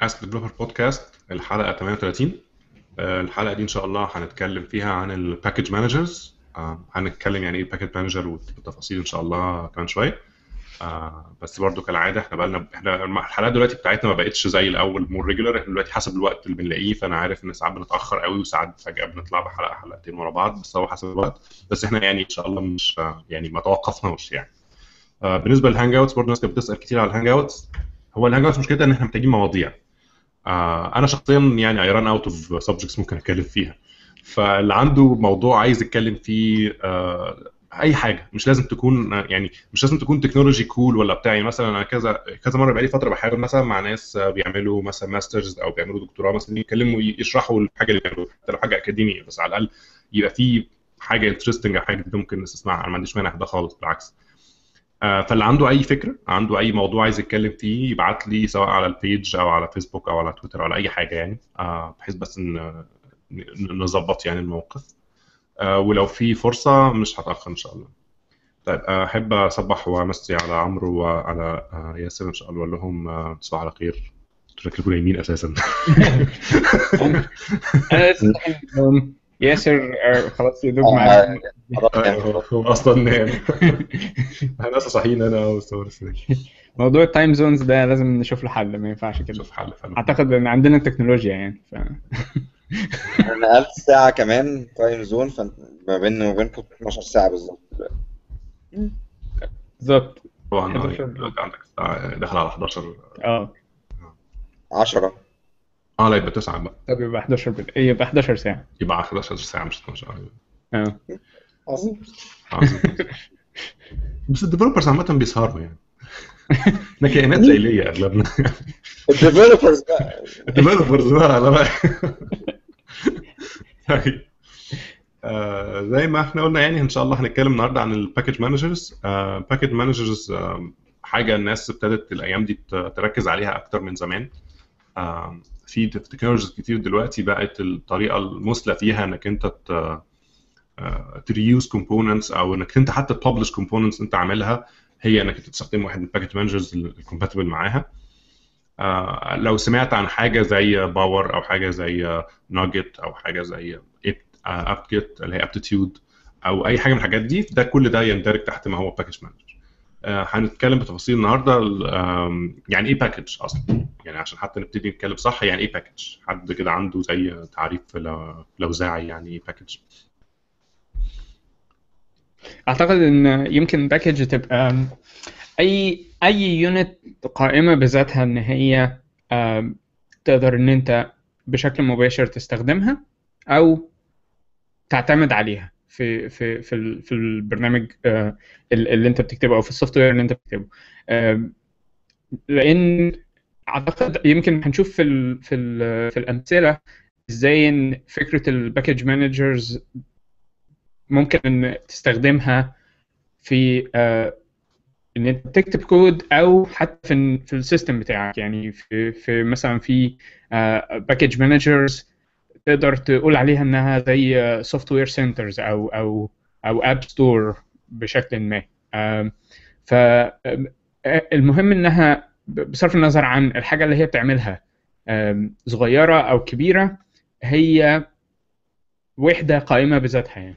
اسك ديفلوبر بودكاست الحلقه 38 آه، الحلقه دي ان شاء الله هنتكلم فيها عن الباكج مانجرز هنتكلم يعني ايه باكج مانجر والتفاصيل ان شاء الله كمان شويه آه، بس برضو كالعاده احنا بقالنا احنا الحلقات دلوقتي بتاعتنا ما بقتش زي الاول مور ريجولار احنا دلوقتي حسب الوقت اللي بنلاقيه فانا عارف ان ساعات بنتاخر قوي وساعات فجاه بنطلع بحلقه حلقتين ورا بعض بس هو حسب الوقت بس احنا يعني ان شاء الله مش يعني ما توقفناش يعني آه، بالنسبه للهانج اوتس برضه الناس كانت بتسال كتير على الهانج اوتس هو الهانج اوتس مشكلتها ان احنا محتاجين مواضيع آه، انا شخصيا يعني اي ران اوت اوف سبجكتس ممكن اتكلم فيها فاللي عنده موضوع عايز يتكلم فيه آه، اي حاجه مش لازم تكون يعني مش لازم تكون تكنولوجي كول ولا بتاع يعني مثلا انا كذا كذا مره بقالي فتره بحاول مثلا مع ناس بيعملوا مثلا ماسترز او بيعملوا دكتوراه مثلا يتكلموا يشرحوا الحاجه اللي بيعملوها حتى لو حاجه اكاديميه بس على الاقل يبقى في حاجه انترستنج او حاجه جديده ممكن الناس تسمعها انا ما عنديش مانع ده خالص بالعكس آه، فاللي عنده اي فكره عنده اي موضوع عايز يتكلم فيه يبعت لي سواء على البيج او على فيسبوك او على تويتر او على اي حاجه يعني آه، بحيث بس ان نظبط يعني الموقف آه، ولو في فرصه مش هتاخر ان شاء الله طيب احب اصبح وامسي على عمرو وعلى ياسر ان شاء الله واقول لهم تصبحوا على خير شكلكم نايمين اساسا ياسر خلاص يا دوب معايا هو اصلا نام احنا لسه صاحيين انا ومستوى موضوع التايم زونز ده لازم نشوف له حل ما ينفعش كده نشوف حل فعلا اعتقد ان عندنا التكنولوجيا يعني ف... انا 1000 ساعه كمان تايم زون فما بيننا وبينكم 12 ساعه بالظبط بالظبط طبعا 11 دلوقتي عندك الساعة داخل على 11 اه 10 اه لا يبقى 9 بقى طب يبقى 11 بال... يبقى 11 ساعه يبقى 11 ساعة مش 12 أيوة. اه عظيم عظيم. بس الديفلوبرز عامة بيسهروا يعني احنا كائنات ليلية اغلبنا الديفلوبرز بقى الديفلوبرز بقى على بقى طيب. آه، زي ما احنا قلنا يعني ان شاء الله هنتكلم النهارده عن الباكج مانجرز باكج مانجرز حاجه الناس ابتدت الايام دي ت- تركز عليها اكتر من زمان آه، في تكنولوجيز كتير دلوقتي بقت الطريقه المثلى فيها انك انت تريوز كومبوننتس او انك انت حتى تبلش كومبوننتس انت عاملها هي انك انت تستخدم واحد من الباكج مانجرز الكومباتبل معاها آه، لو سمعت عن حاجه زي باور او حاجه زي ناجت او حاجه زي اب جيت اللي هي ابتيتيود او اي حاجه من الحاجات دي ده كل ده يندرج تحت ما هو باكج مانجر هنتكلم بتفاصيل النهارده آم، يعني ايه باكج اصلا يعني عشان حتى نبتدي نتكلم صح يعني ايه باكج حد كده عنده زي تعريف لو- لوزاعي يعني ايه باكج اعتقد ان يمكن باكج تبقى اي اي يونت قائمه بذاتها ان هي آم، تقدر ان انت بشكل مباشر تستخدمها او تعتمد عليها في في في ال- في البرنامج آه، ال- اللي انت بتكتبه او في السوفت وير اللي انت بتكتبه آم، لان اعتقد يمكن هنشوف في ال في ال في الامثله ازاي ان فكره الباكج مانجرز ممكن ان تستخدمها في آه، ان انت تكتب كود او حتى في ال- في السيستم بتاعك يعني في في مثلا في باكج مانجرز تقدر تقول عليها انها زي سوفت وير سنترز او او او اب ستور بشكل ما آم، ف آم، المهم انها ب- بصرف النظر عن الحاجه اللي هي بتعملها آم، صغيره او كبيره هي وحده قائمه بذاتها يعني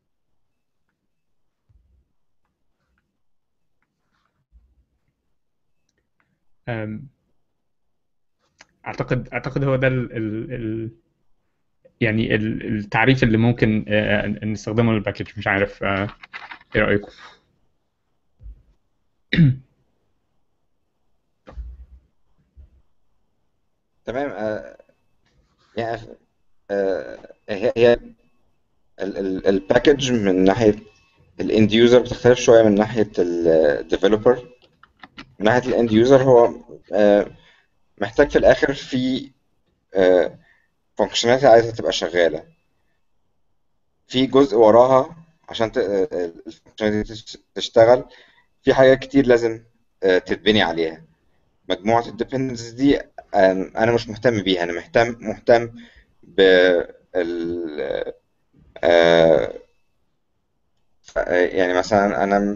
آم، اعتقد اعتقد هو ده ال ال ال يعني ال- التعريف اللي ممكن آه، نستخدمه للباكج مش عارف آه، ايه رايكم تمام آه، يعني آه، هي هي الباكج من ناحيه الاند يوزر بتختلف شويه من ناحيه الديفلوبر من ناحيه الاند يوزر هو آه، محتاج في الاخر في فانكشناليتي عايزه تبقى شغاله في جزء وراها عشان الفانكشناليتي تشتغل في حاجات كتير لازم آه، تتبني عليها مجموعة الديبندنسز دي آم، أنا مش مهتم بيها أنا مهتم مهتم بال آه، ف- يعني مثلا أنا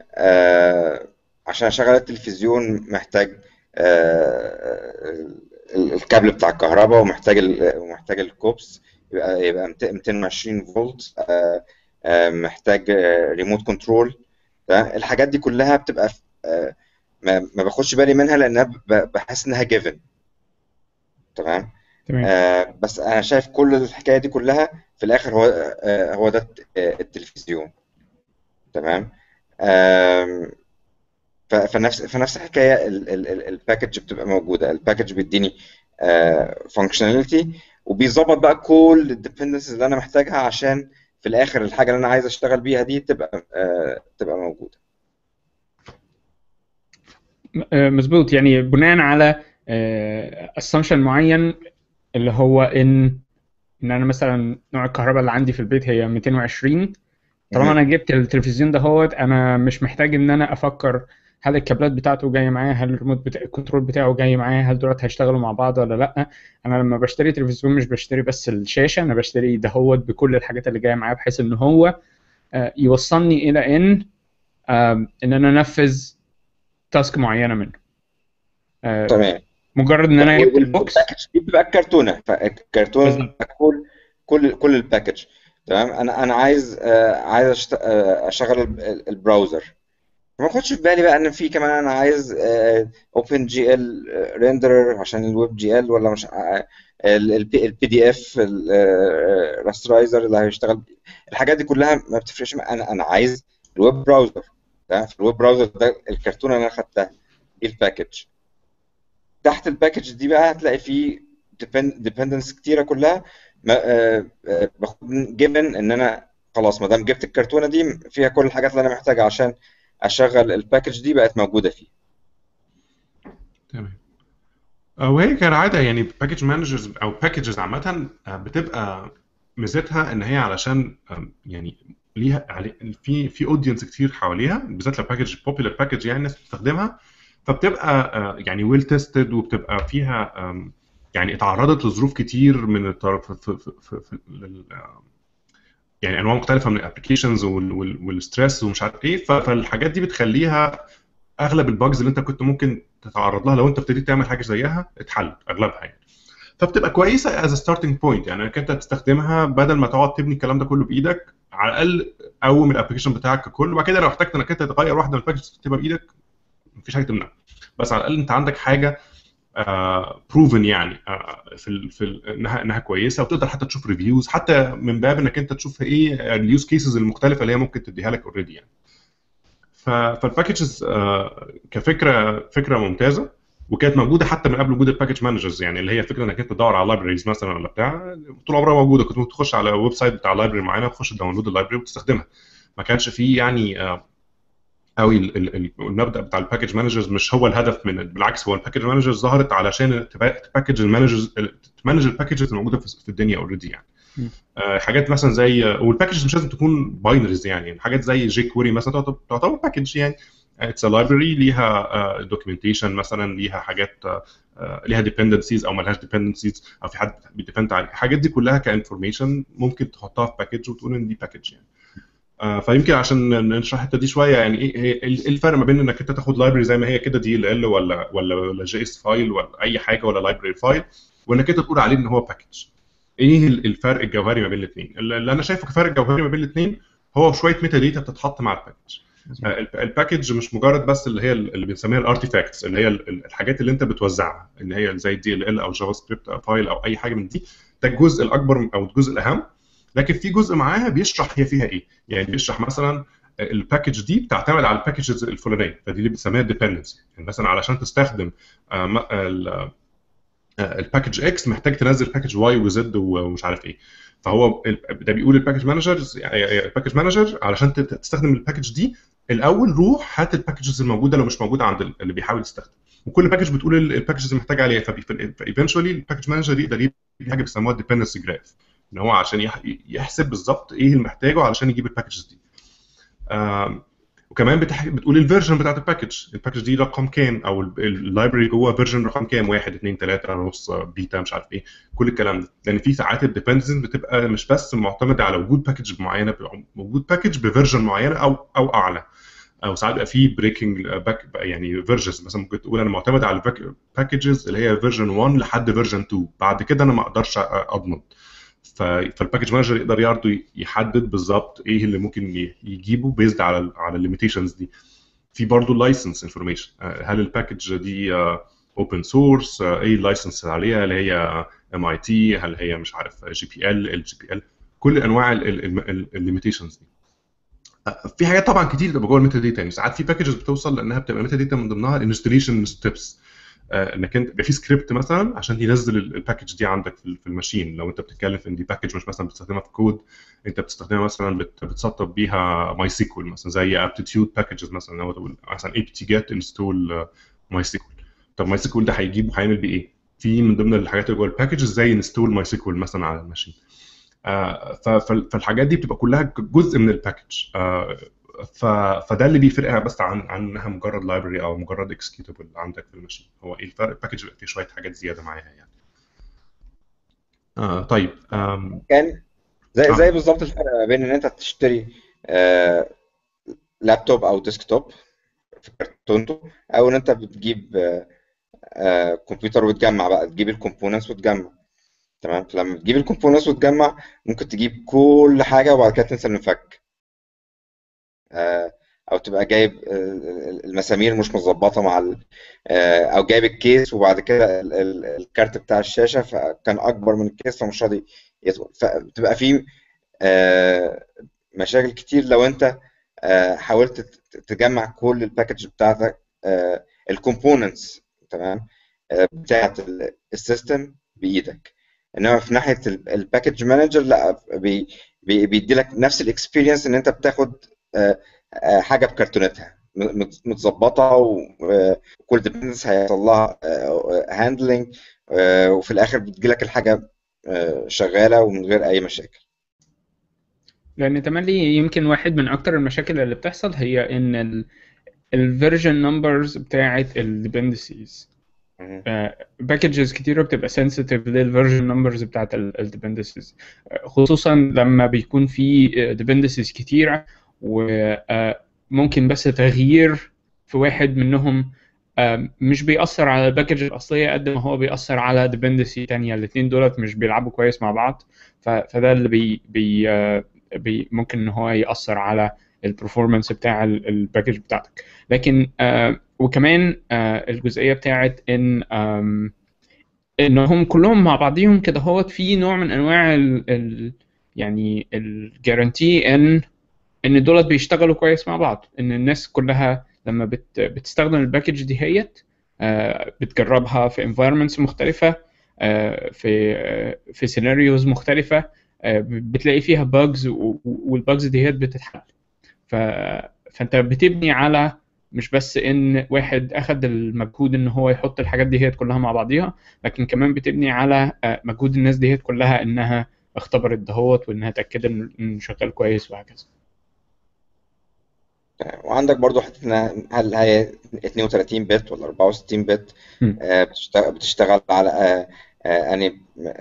آه، عشان أشغل التلفزيون محتاج آه، ال- الكابل بتاع الكهرباء ومحتاج ال- ومحتاج الكوبس يبقى يبقى 220 فولت آه، آه، محتاج ريموت كنترول الحاجات دي كلها بتبقى في- آه، ما ما باخدش بالي منها لانها ب- بحس انها جيفن تمام تمام آه، بس انا شايف كل الحكايه دي كلها في الاخر هو آه، هو ده الت- آه، التلفزيون تمام آم، ف- فنفس فنفس الحكايه ال- ال- ال- الباكج بتبقى موجوده الباكج بيديني فانكشناليتي وبيظبط بقى كل الديبندنسز اللي انا محتاجها عشان في الاخر الحاجه اللي انا عايز اشتغل بيها دي تبقى آه، تبقى موجوده آه، مظبوط يعني بناء على اسامبشن معين اللي هو ان ان انا مثلا نوع الكهرباء اللي عندي في البيت هي 220 طالما مهم. انا جبت التلفزيون ده هوت انا مش محتاج ان انا افكر هل الكابلات بتاعته جايه معايا هل الريموت بتاع الكنترول بتاعه جاي معايا هل دولت هيشتغلوا مع بعض ولا لا انا لما بشتري تلفزيون مش بشتري بس الشاشه انا بشتري ده هوت بكل الحاجات اللي جايه معايا بحيث ان هو آه، يوصلني الى ان آم، ان انا انفذ تاسك معينه منه آه، تمام مجرد ان انا جبت البوكس والباكج دي بتبقى الكرتونه فالكرتونه بالظبط. بتبقى كل كل كل الباكج تمام انا انا عايز آه، عايز أشت- آه، اشغل ال- البراوزر ما اخدش في بالي بقى ان في كمان انا عايز اوبن جي ال ريندرر عشان الويب جي ال ولا مش البي دي اف الراسترايزر اللي هيشتغل الحاجات دي كلها ما بتفرقش معايا. انا انا عايز الويب براوزر تمام في الويب براوزر ده الكرتونه اللي انا خدتها دي الباكج تحت الباكج دي بقى هتلاقي فيه ديبندنس كتيره كلها ما آه، آه، باخد جيفن ان انا خلاص ما دام جبت الكرتونه دي فيها كل الحاجات اللي انا محتاجها عشان اشغل الباكج دي بقت موجوده فيه تمام آه، وهي كالعاده يعني باكج مانجرز او باكجز عامه آه، بتبقى ميزتها ان هي علشان آم، يعني ليها علي- في في اودينس كتير حواليها بالذات لو باكج بوبيلر باكج يعني الناس بتستخدمها فبتبقى آه، يعني ويل تيستد وبتبقى فيها آم، يعني اتعرضت لظروف كتير من الطرف في في في في لل- آه، يعني انواع مختلفه من الابلكيشنز والستريس ومش عارف ايه ف- فالحاجات دي بتخليها اغلب الباجز اللي انت كنت ممكن تتعرض لها لو انت ابتديت تعمل حاجه زيها اتحلت اغلبها يعني فبتبقى كويسه از ستارتنج بوينت يعني انك انت تستخدمها بدل ما تقعد تبني الكلام ده كله بايدك على الاقل قوم الابلكيشن بتاعك ككل وبعد كده لو احتجت انك انت تغير واحده من الباكجز تكتبها بايدك مفيش حاجه تمنعك بس على الاقل انت عندك حاجه بروفن يعني آه، في ال في ال انها انها كويسه وتقدر حتى تشوف ريفيوز حتى من باب انك انت تشوف ايه اليوز كيسز المختلفه اللي هي ممكن تديها لك اوريدي يعني ف- فالباكجز آه، كفكره فكره ممتازه وكانت موجوده حتى من قبل وجود الباكج مانجرز يعني اللي هي فكره انك انت تدور على لايبريز مثلا ولا بتاع طول عمرها موجوده كنت ممكن تخش على ويب سايت بتاع لايبرري معينه وتخش داونلود اللايبرري وتستخدمها ما كانش فيه يعني آه، قوي ال- ال- ال- المبدا بتاع الباكج مانجرز مش هو الهدف من بالعكس هو الباكج مانجرز ظهرت علشان تباكج المانجرز تمانج الباكجز الموجوده في في الدنيا اوريدي يعني م. آه، حاجات مثلا زي والباكجز مش لازم تكون باينريز يعني حاجات زي جي كوري مثلا تعتبر- تعتبر باكج يعني اتس لايبرري ليها دوكيومنتيشن مثلا ليها حاجات آه، آه، ليها ديبندنسيز او مالهاش ديبندنسيز او في حد بيديبند عليه الحاجات دي كلها كانفورميشن ممكن تحطها في باكج وتقول ان دي باكج يعني آه، فيمكن عشان نشرح الحته دي شويه يعني ايه ايه إيه الفرق ما بين انك انت تاخد لايبرري زي ما هي كده دي ال ال ولا ولا ولا جي اس فايل ولا اي حاجه ولا لايبرري فايل وانك انت تقول عليه ان هو باكج ايه ال- الفرق الجوهري ما بين الاثنين اللي انا شايفه كفرق جوهري ما بين الاثنين هو شويه ميتا داتا بتتحط مع الباكج آه، الب- الباكج مش مجرد بس اللي هي اللي بنسميها الارتيفاكتس اللي هي ال- ال- الحاجات اللي انت بتوزعها اللي هي زي الدي ال ال او جافا سكريبت فايل او اي حاجه من دي ده الجزء الاكبر او الجزء الاهم لكن في جزء معاها بيشرح هي فيها ايه يعني بيشرح مثلا الباكج دي بتعتمد على الباكجز الفلانيه فدي اللي بنسميها ديبندنسي يعني مثلا علشان تستخدم آه، م- ال- آه، الباكج اكس محتاج تنزل باكج واي وزد ومش عارف ايه فهو ال- ده بيقول الباكج مانجرز يعني الباكج مانجر علشان تت- تستخدم الباكج دي الاول روح هات الباكجز الموجوده لو مش موجوده عند ال- اللي بيحاول يستخدم وكل باكج بتقول ال- الباكجز اللي محتاج عليها فايفنشولي الباكج مانجر يقدر يجيب حاجه بيسموها ديبندنسي جراف ان هو عشان يح- يحسب بالظبط ايه اللي محتاجه علشان يجيب الباكجز دي آم، وكمان بتح... بتقول الفيرجن بتاعت الباكج الباكج دي رقم كام او اللايبرري جوه فيرجن رقم كام واحد اثنين ثلاثه نص بيتا مش عارف ايه كل الكلام ده لان في ساعات الديبندنس بتبقى مش بس معتمده على وجود باكج معينه بيبقى وجود باكج بفيرجن معينه او او اعلى او ساعات بيبقى في بريكنج باك يعني فيرجنز مثلا ممكن تقول انا معتمد على الباكجز اللي هي فيرجن 1 لحد فيرجن 2 بعد كده انا ما اقدرش اضمن فالباكج مانجر يقدر برضه يحدد بالظبط ايه اللي ممكن يجيبه بيزد على على الليميتيشنز دي في برضه اللايسنس انفورميشن هل الباكج دي اوبن سورس ايه اللايسنس عليها اللي هي ام اي تي هل هي مش عارف جي بي ال ال جي بي ال كل انواع الليميتيشنز دي في حاجات طبعا كتير بتبقى جوه الميتا داتا يعني ساعات في باكجز بتوصل لانها بتبقى ميتا داتا من ضمنها الانستليشن ستيبس انك انت يبقى في سكريبت مثلا عشان ينزل الباكج دي عندك في الماشين لو انت بتتكلم في ان دي باكج مش مثلا بتستخدمها في كود انت بتستخدمها مثلا بتسطب بيها ماي سيكول مثلا زي ابتيتيود باكجز مثلا لو تقول مثلا اي بي تي جيت انستول ماي سيكول طب ماي سيكول ده هيجيب وهيعمل بيه ايه؟ في من ضمن الحاجات اللي جوه الباكجز زي انستول ماي سيكول مثلا على الماشين آه فالحاجات دي بتبقى كلها جزء من الباكج آه فده اللي بيفرقها بس عن عن انها مجرد لايبرري او مجرد اكسكيوتبل عندك في الماشين هو ايه الفرق الباكج بيبقى فيه شويه حاجات زياده معاها يعني آه طيب آم. كان زي آه. زي بالظبط الفرق ما بين ان انت تشتري آه لابتوب او ديسكتوب في كرتونته او ان انت بتجيب آه آه كمبيوتر وتجمع بقى تجيب الكومبوننتس وتجمع تمام فلما تجيب الكومبوننتس وتجمع ممكن تجيب كل حاجه وبعد كده تنسى المفك او تبقى جايب المسامير مش متظبطه مع او جايب الكيس وبعد كده الكارت بتاع الشاشه فكان اكبر من الكيس فمش راضي فبتبقى في مشاكل كتير لو انت حاولت تجمع كل الباكج بتاعتك الكومبوننتس تمام بتاعت السيستم بايدك انما في ناحيه الباكج مانجر لا بي بيدي لك نفس الاكسبيرينس ان انت بتاخد حاجه بكرتونتها متظبطه وكل ديبندنس هيحصل لها هاندلنج وفي الاخر بتجي لك الحاجه شغاله ومن غير اي مشاكل لان تملي يمكن واحد من اكتر المشاكل اللي بتحصل هي ان الفيرجن نمبرز بتاعت الديبندنسيز باكجز كتيره بتبقى سنسيتيف للفيرجن نمبرز بتاعت الديبندنسيز خصوصا لما بيكون في ديبندنسيز كتيره وممكن بس تغيير في واحد منهم مش بيأثر على الباكج الأصلية قد ما هو بيأثر على ديبندنسي تانية الاتنين دولت مش بيلعبوا كويس مع بعض فده اللي بي بي بي ممكن إن هو يأثر على البرفورمانس بتاع الباكج بتاعتك لكن وكمان الجزئية بتاعت إن إنهم كلهم مع بعضيهم كده هوت في نوع من أنواع ال ال يعني الجارانتي إن ان دولت بيشتغلوا كويس مع بعض ان الناس كلها لما بت بتستخدم الباكج دي هيت بتجربها في environments مختلفة في في سيناريوز مختلفة بتلاقي فيها باجز والباجز دي هيت بتتحل ف فانت بتبني على مش بس ان واحد اخد المجهود ان هو يحط الحاجات دي هيت كلها مع بعضيها لكن كمان بتبني على مجهود الناس دي هيت كلها انها اختبرت دهوت وانها اتاكدت انه شغال كويس وهكذا وعندك برضو حته هل هي 32 بت ولا 64 بت آه بتشتغل, بتشتغل على آه آه اني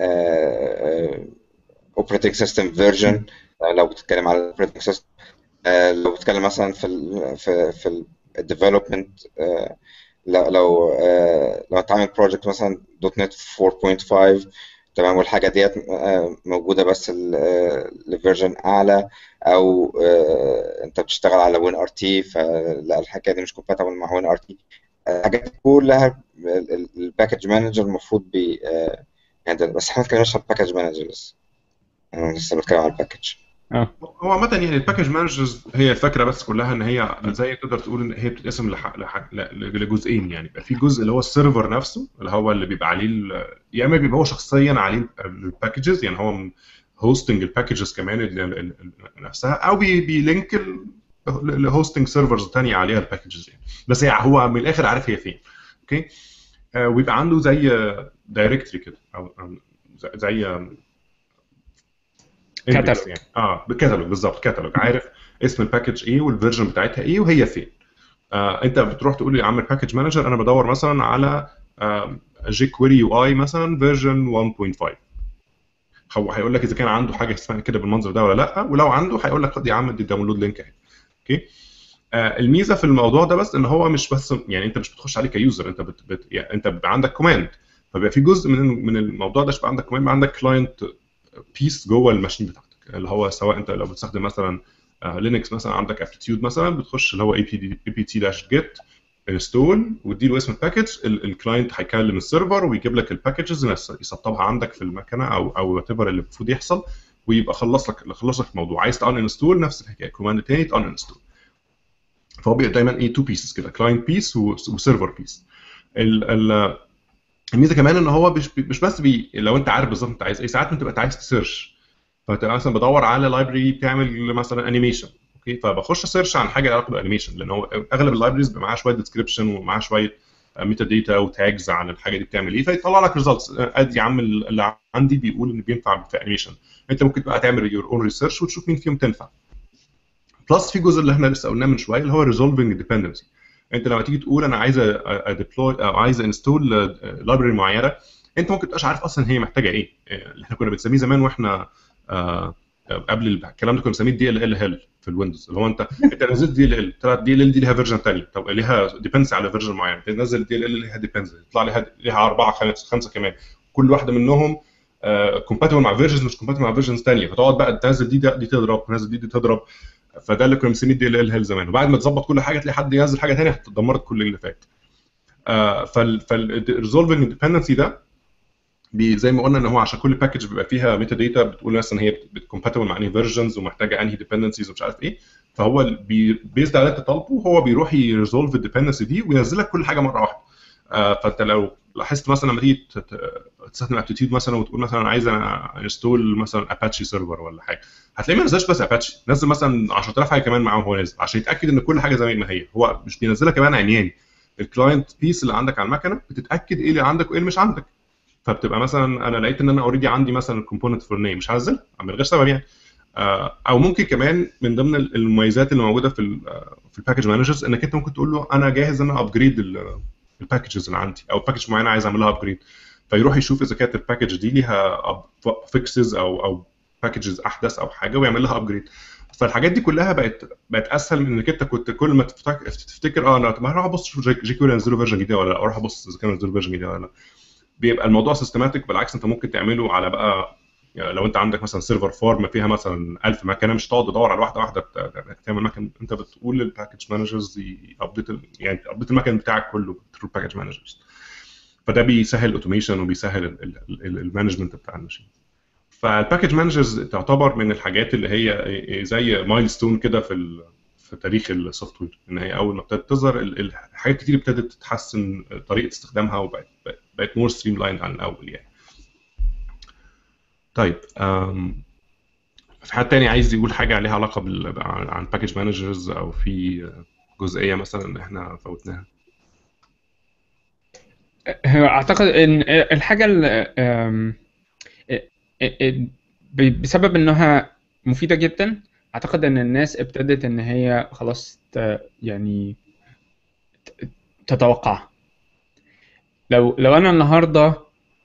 اوبريتنج سيستم فيرجن لو بتتكلم على الاوبريتنج سيستم لو بتتكلم مثلا في ال في في الديفلوبمنت لو لو لو انت عامل بروجكت مثلا دوت نت 4.5 تمام والحاجه ديت موجوده بس لفيرجن اعلى او انت بتشتغل على وين ار تي فلا الحكايه دي مش كومباتبل مع وين ار تي الحاجات كلها الباكج مانجر المفروض بي يعني بس احنا ما اتكلمناش عن الباكج مانجر لسه انا لسه بتكلم عن الباكج هو عامة يعني الباكج مانجرز هي الفكرة بس كلها ان هي زي تقدر تقول ان هي بتتقسم لح... لح... لجزئين يعني يبقى في جزء اللي هو السيرفر نفسه اللي هو اللي بيبقى عليه ال... يا اما بيبقى هو شخصيا عليه الباكجز يعني هو هوستنج الباكجز كمان ال... نفسها او بي... بيلينك ال... لهوستنج سيرفرز ثانيه عليها الباكجز يعني بس هي هو من الاخر عارف هي فين اوكي آه ويبقى عنده زي دايركتري كده او زي كاتالوج يعني. اه كاتالوج بالظبط كاتالوج عارف اسم الباكج ايه والفيرجن بتاعتها ايه وهي فين آه انت بتروح تقول لي يا عم الباكج مانجر انا بدور مثلا على آه جي كويري يو اي مثلا فيرجن 1.5 هو هيقول لك اذا كان عنده حاجه اسمها كده بالمنظر ده ولا لا ولو عنده هيقول لك خد يا عم دي داونلود لينك اهي اوكي آه، الميزه في الموضوع ده بس ان هو مش بس يعني انت مش بتخش عليه كيوزر انت بت بت يعني انت بيبقى عندك كوماند فبيبقى في جزء من من الموضوع ده بيبقى عندك كوماند عندك كلاينت بيس جوه الماشين بتاعتك اللي هو سواء انت لو بتستخدم مثلا لينكس مثلا عندك ابتيتيود مثلا بتخش اللي هو اي بي اي بي تي داش جيت انستول وتديله اسم الباكج الكلاينت هيكلم السيرفر ويجيب لك الباكجز يسطبها عندك في المكنه او او وات اللي المفروض يحصل ويبقى خلص لك خلص لك الموضوع عايز تان انستول نفس الحكايه كوماند تاني تان انستول فهو بيبقى دايما ايه تو بيسز كده كلاينت بيس وسيرفر بيس الميزه كمان ان هو مش مش بس بي لو انت عارف بالظبط انت عايز ايه ساعات انت بتبقى عايز تسيرش فتبقى مثلا بدور على لايبرري بتعمل مثلا انيميشن اوكي فبخش سيرش عن حاجه علاقه بالانيميشن لان هو اغلب اللايبريز بيبقى معاها شويه ديسكربشن ومعاها شويه ميتا داتا وتاجز عن الحاجه دي بتعمل ايه فيطلع لك ريزلتس ادي يا عم اللي عندي بيقول ان بينفع في انيميشن انت ممكن بقى تعمل يور اون ريسيرش وتشوف مين فيهم تنفع بلس في جزء اللي احنا لسه قلناه من شويه اللي هو ريزولفنج ديبندنسي انت لما تيجي تقول انا عايز اديبلوي او عايز انستول لايبرري معينه انت ممكن تبقاش عارف اصلا هي محتاجه ايه اللي احنا كنا بنسميه زمان واحنا آه قبل الكلام ده كنا بنسميه دي ال ال هيل في الويندوز اللي هو انت انت نزلت دي ال ال طلعت دي ال ال دي ليها فيرجن ثانيه طب ليها ديبندس على فيرجن معين تنزل دي ال ال ليها ديبندس يطلع لها ليها اربعه خمسه خمسه كمان كل واحده منهم كومباتبل مع فيرجنز مش كومباتبل مع فيرجنز ثانيه فتقعد بقى تنزل دي دي تضرب تنزل دي دي تضرب فده اللي كنا بنسميه دي ال ال هيل زمان وبعد ما تظبط كل حاجه تلاقي حد ينزل حاجه ثانيه دمرت كل اللي فات فالريزولفنج ديبندنسي ده بي زي ما قلنا ان هو عشان كل باكج بيبقى فيها ميتا داتا بتقول مثلا هي بتكومباتبل مع انهي فيرجنز ومحتاجه انهي ديبندنسيز ومش عارف ايه فهو بيزد على اللي انت طالبه هو بيروح يريزولف الديبندنسي دي وينزل لك كل حاجه مره واحده آه فانت لو لاحظت مثلا لما تيجي تستخدم ابتيتيود مثلا وتقول مثلا انا عايز انستول مثلا اباتشي سيرفر ولا حاجه هتلاقيه ما نزلش بس اباتشي نزل مثلا 10000 حاجه كمان معاهم هو نازل عشان يتاكد ان كل حاجه زي ما هي هو مش بينزلها كمان عمياني الكلاينت بيس اللي عندك على المكنه بتتاكد ايه اللي عندك وايه اللي مش عندك فبتبقى مثلا انا لقيت ان انا اوريدي عندي مثلا الكومبوننت فلانيه مش هنزلها من غير سبب يعني او ممكن كمان من ضمن المميزات اللي موجوده في ال في الباكج مانجرز انك انت ممكن تقول له انا جاهز ان انا ابجريد الباكجز اللي عندي او باكج معينه عايز اعمل لها ابجريد فيروح يشوف اذا كانت الباكج دي ليها فيكسز او او باكجز احدث او حاجه ويعمل لها ابجريد فالحاجات دي كلها بقت بقت اسهل من انك انت كنت كل ما تفتكر, تفتكر اه انا هروح ابص شوف جي كيو ينزلوا فيرجن جديده ولا اروح ابص اذا كانوا ينزلوا فيرجن جديده ولا لا بيبقى الموضوع سيستماتيك بالعكس انت ممكن تعمله على بقى يعني لو انت عندك مثلا سيرفر فارم فيها مثلا 1000 مكنه مش تقعد تدور على واحده واحده تعمل مكن انت بتقول للباكج مانجرز يابديت يعني ابديت المكن بتاعك كله ثرو باكج مانجرز فده بيسهل الاوتوميشن وبيسهل المانجمنت بتاع الماشين فالباكج مانجرز تعتبر من الحاجات اللي هي زي مايل ستون كده في في تاريخ السوفت وير ان هي اول ما ابتدت تظهر الحاجات كتير ابتدت تتحسن طريقه استخدامها وبقت بقت مور ستريم لايند عن الاول يعني طيب في حد تاني عايز يقول حاجه عليها علاقه بال... عن باكج مانجرز او في جزئيه مثلا احنا فوتناها اعتقد ان الحاجه اللي بسبب انها مفيده جدا اعتقد ان الناس ابتدت ان هي خلاص يعني تتوقع لو لو انا النهارده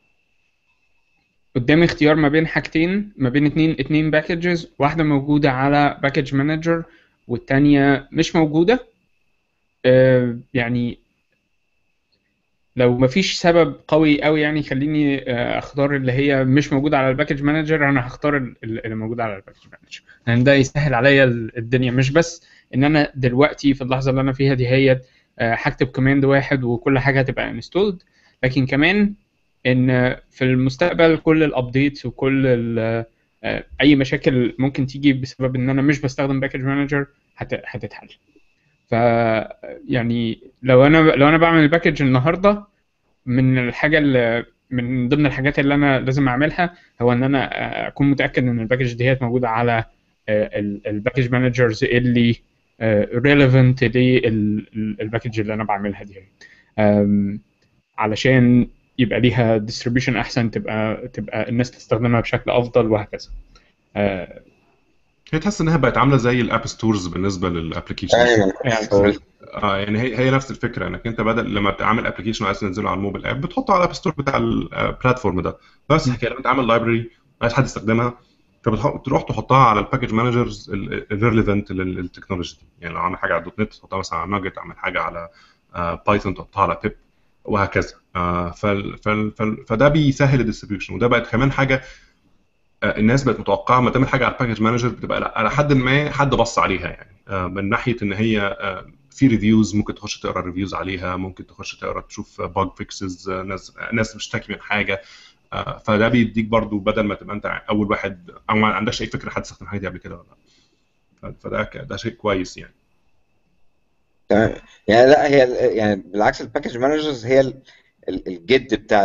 قدامي اختيار ما بين حاجتين ما بين اتنين اتنين باكجز واحده موجوده على باكج مانجر والتانيه مش موجوده آه يعني لو مفيش سبب قوي قوي يعني يخليني اختار اللي هي مش موجوده على الباكج مانجر انا هختار اللي موجوده على الباكج مانجر لان ده يسهل عليا الدنيا مش بس ان انا دلوقتي في اللحظه اللي انا فيها دي هي هكتب كوماند واحد وكل حاجه هتبقى انستولد لكن كمان ان في المستقبل كل الابديتس وكل اي مشاكل ممكن تيجي بسبب ان انا مش بستخدم باكج مانجر هتتحل ف يعني لو انا لو انا بعمل الباكج النهارده من الحاجه اللي من ضمن الحاجات اللي انا لازم اعملها هو ان انا اكون متاكد ان الباكج ديت موجوده على الباكج مانجرز اللي ريليفنت للباكج اللي انا بعملها دي علشان يبقى ليها ديستريبيوشن احسن تبقى تبقى الناس تستخدمها بشكل افضل وهكذا هي تحس انها بقت عامله زي الاب ستورز بالنسبه للابلكيشن ايوه اه يعني هي هي نفس الفكره انك انت بدل لما تعمل ابلكيشن عايز تنزله على الموبايل اب بتحطه على الاب ستور بتاع البلاتفورم ده بس الحكايه لما انت عامل لايبرري عايز حد يستخدمها فبتروح تحطها على الباكج مانجرز الريليفنت للتكنولوجي دي يعني لو عامل حاجه على دوت نت تحطها مثلا على ناجت عامل حاجه على بايثون تحطها على بيب وهكذا آه، فال فال فال فده بيسهل الديستريبيوشن وده بقت كمان حاجه آه، الناس بقت متوقعه ما دام الحاجه على الباكج مانجر بتبقى على حد ما حد بص عليها يعني آه، من ناحيه ان هي في ريفيوز ممكن تخش تقرا ريفيوز عليها ممكن تخش تقرا تشوف باج فيكسز ناس ناس بتشتكي من حاجه فده بيديك برضو بدل ما تبقى انت اول واحد او ما عندكش اي فكره حد استخدم الحاجه دي قبل كده ولا لا فده ده شيء كويس يعني تمام يعني لا هي يعني بالعكس الباكج مانجرز هي الجد بتاع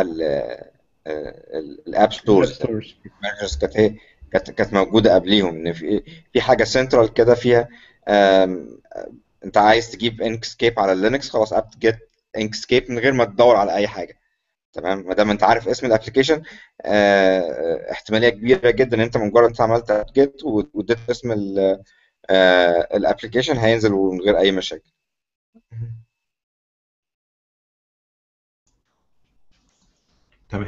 الاب ستورز مانجرز كانت هي كانت كانت موجوده قبليهم ان في في حاجه سنترال كده فيها انت عايز تجيب انكسكيب على لينكس خلاص اب جيت انكسكيب من غير ما تدور على اي حاجه تمام ما دام انت عارف اسم الابلكيشن احتماليه كبيره جدا ان انت مجرد انت عملت اب جيت واديت اسم الابلكيشن هينزل من غير اي مشاكل تمام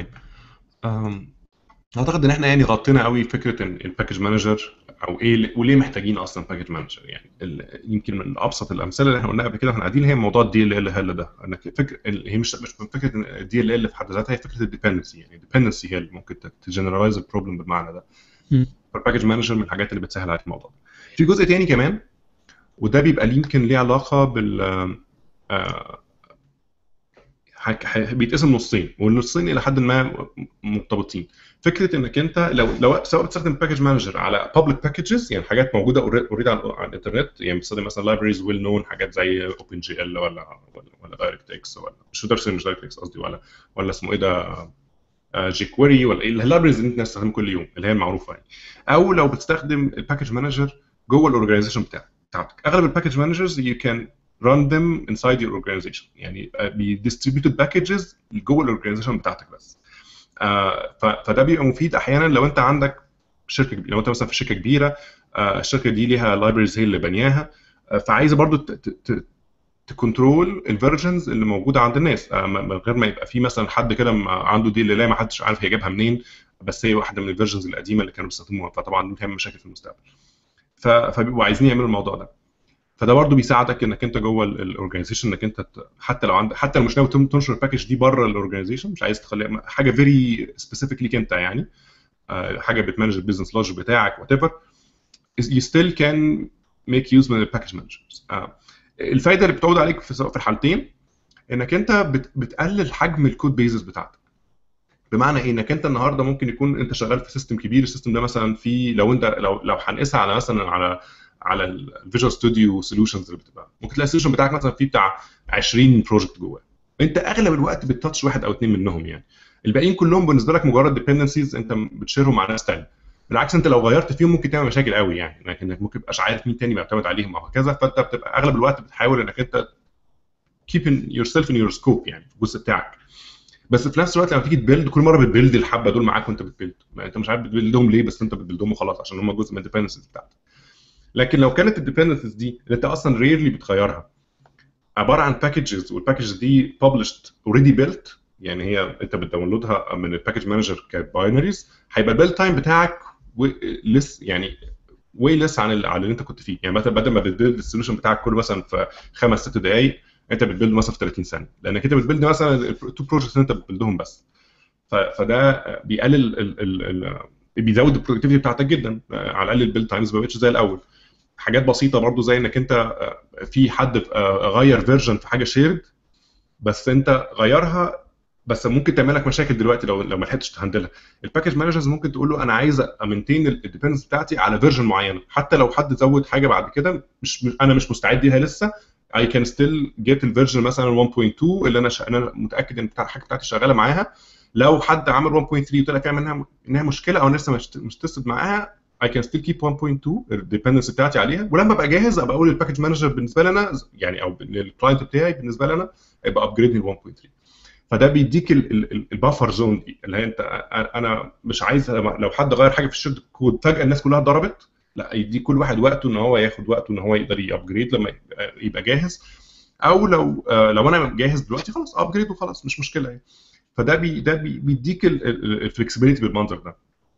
اعتقد ان احنا يعني غطينا قوي فكره ان الباكج مانجر او ايه وليه محتاجين اصلا باكج مانجر يعني يمكن من ابسط الامثله اللي احنا قلناها قبل كده واحنا قاعدين هي موضوع الدي ال ال هل ده انك فكره هي مش مش فكره ان الدي ال ال في حد ذاتها هي فكره الديبندنسي يعني الديبندنسي هي اللي ممكن تجنرالايز البروبلم بالمعنى ده فالباكج مانجر من الحاجات اللي بتسهل عليك الموضوع ده في جزء تاني كمان وده بيبقى يمكن ليه علاقه بال آه بيتقسم نصين والنصين الى حد ما مرتبطين فكره انك انت لو لو سواء بتستخدم باكج مانجر على بابليك باكجز يعني حاجات موجوده اوريدي على, على الانترنت يعني بتستخدم مثلا لايبريز ويل نون حاجات زي اوبن جي ال ولا ولا, ولا دايركت اكس ولا مش درس مش دايركت اكس قصدي ولا ولا اسمه ايه ده جي كويري ولا ايه اللايبريز اللي انت بتستخدمها كل يوم اللي هي المعروفه يعني او لو بتستخدم الباكج مانجر جوه الاورجنايزيشن بتاعتك اغلب الباكج مانجرز يو كان run them inside your organization يعني distributed packages جوه الاورجنايزيشن بتاعتك بس آه فده بيبقى مفيد احيانا لو انت عندك شركه كبيره لو انت مثلا في شركه كبيره آه الشركه دي ليها لايبرز هي اللي بنياها آه فعايزه برضو تكنترول الفيرجنز اللي موجوده عند الناس من غير ما يبقى في مثلا حد كده عنده دي اللي لا ما حدش عارف هي جابها منين بس هي واحده من الفيرجنز القديمه اللي كانوا بيستخدموها فطبعا بتعمل مشاكل في المستقبل فبيبقوا عايزين يعملوا الموضوع ده فده برضه بيساعدك انك انت جوه الاورجنايزيشن انك انت حتى لو عندك حتى لو مش ناوي تنشر الباكج دي بره الاورجنايزيشن مش عايز تخليها حاجه فيري سبيسيفيك ليك انت يعني حاجه بتمانج البيزنس لوجيك بتاعك وات ايفر you still can make use من الباكج مانجرز الفايده اللي بتعود عليك في في الحالتين انك انت بتقلل حجم الكود بيزز بتاعتك بمعنى ايه انك انت النهارده ممكن يكون انت شغال في سيستم كبير السيستم ده مثلا فيه لو انت لو لو هنقيسها على مثلا على على الفيجوال ستوديو سوليوشنز اللي بتبقى ممكن تلاقي السوليوشن بتاعك مثلا فيه بتاع 20 بروجكت جواه انت اغلب الوقت بتتاتش واحد او اثنين منهم يعني الباقيين كلهم بالنسبه لك مجرد ديبندنسيز انت بتشيرهم مع ناس ثانيه بالعكس انت لو غيرت فيهم ممكن تعمل مشاكل قوي يعني انك ممكن تبقاش عارف مين تاني بيعتمد عليهم او هكذا فانت بتبقى اغلب الوقت بتحاول انك انت keeping yourself in your scope يعني في الجزء بتاعك بس في نفس الوقت لما تيجي تبيلد كل مره بتبيلد الحبه دول معاك وانت بتبيلد انت مش عارف بتبيلدهم ليه بس انت بتبيلدهم وخلاص عشان هم جزء من الديبندنسيز بتاعتك لكن لو كانت الديبندنسز دي اللي انت اصلا ريرلي بتغيرها عباره عن باكجز والباكجز دي published اوريدي بيلت يعني هي انت بتداونلودها من الباكج مانجر كباينريز هيبقى البيلد تايم بتاعك لس يعني واي لس عن اللي, اللي انت كنت فيه يعني مثلا بدل ما بتبيلد السوليوشن بتاعك كله مثلا في خمس ست دقائق انت بتبيلد مثلا في 30 ثانيه لانك انت بتبيلد مثلا التو بروجكتس اللي انت بتبيلدهم بس فده بيقلل ال ال ال بيزود البرودكتيفيتي بتاعتك جدا على الاقل البيلد تايمز ما بقتش زي الاول حاجات بسيطه برضو زي انك انت في حد غير فيرجن في حاجه شيرد بس انت غيرها بس ممكن تعمل لك مشاكل دلوقتي لو لو ما لحقتش تهندلها الباكج مانجرز ممكن تقول له انا عايز امنتين الديبندنس بتاعتي على فيرجن معينه حتى لو حد زود حاجه بعد كده مش انا مش مستعد ليها لسه I can still get الفيرجن مثلا 1.2 اللي انا ش... انا متاكد ان بتاع الحاجه بتاعتي شغاله معاها لو حد عمل 1.3 وطلع فيها منها انها مشكله او انا لسه مش مش تستد معاها I can still keep 1.2 الديبندنس بتاعتي عليها ولما ابقى جاهز ابقى اقول للباكج مانجر بالنسبه لي انا يعني او للكلاينت بتاعي بالنسبه لي انا يبقى ابجريد ل 1.3 فده بيديك البفر زون دي اللي هي انت انا مش عايز لو حد غير حاجه في الشيرد كود فجاه الناس كلها ضربت لا يدي كل واحد وقته ان هو ياخد وقته ان هو يقدر يابجريد لما يبقى جاهز او لو لو انا جاهز دلوقتي خلاص ابجريد وخلاص مش مشكله يعني فده بي ده بي بيديك الفلكسبيليتي بالمنظر ده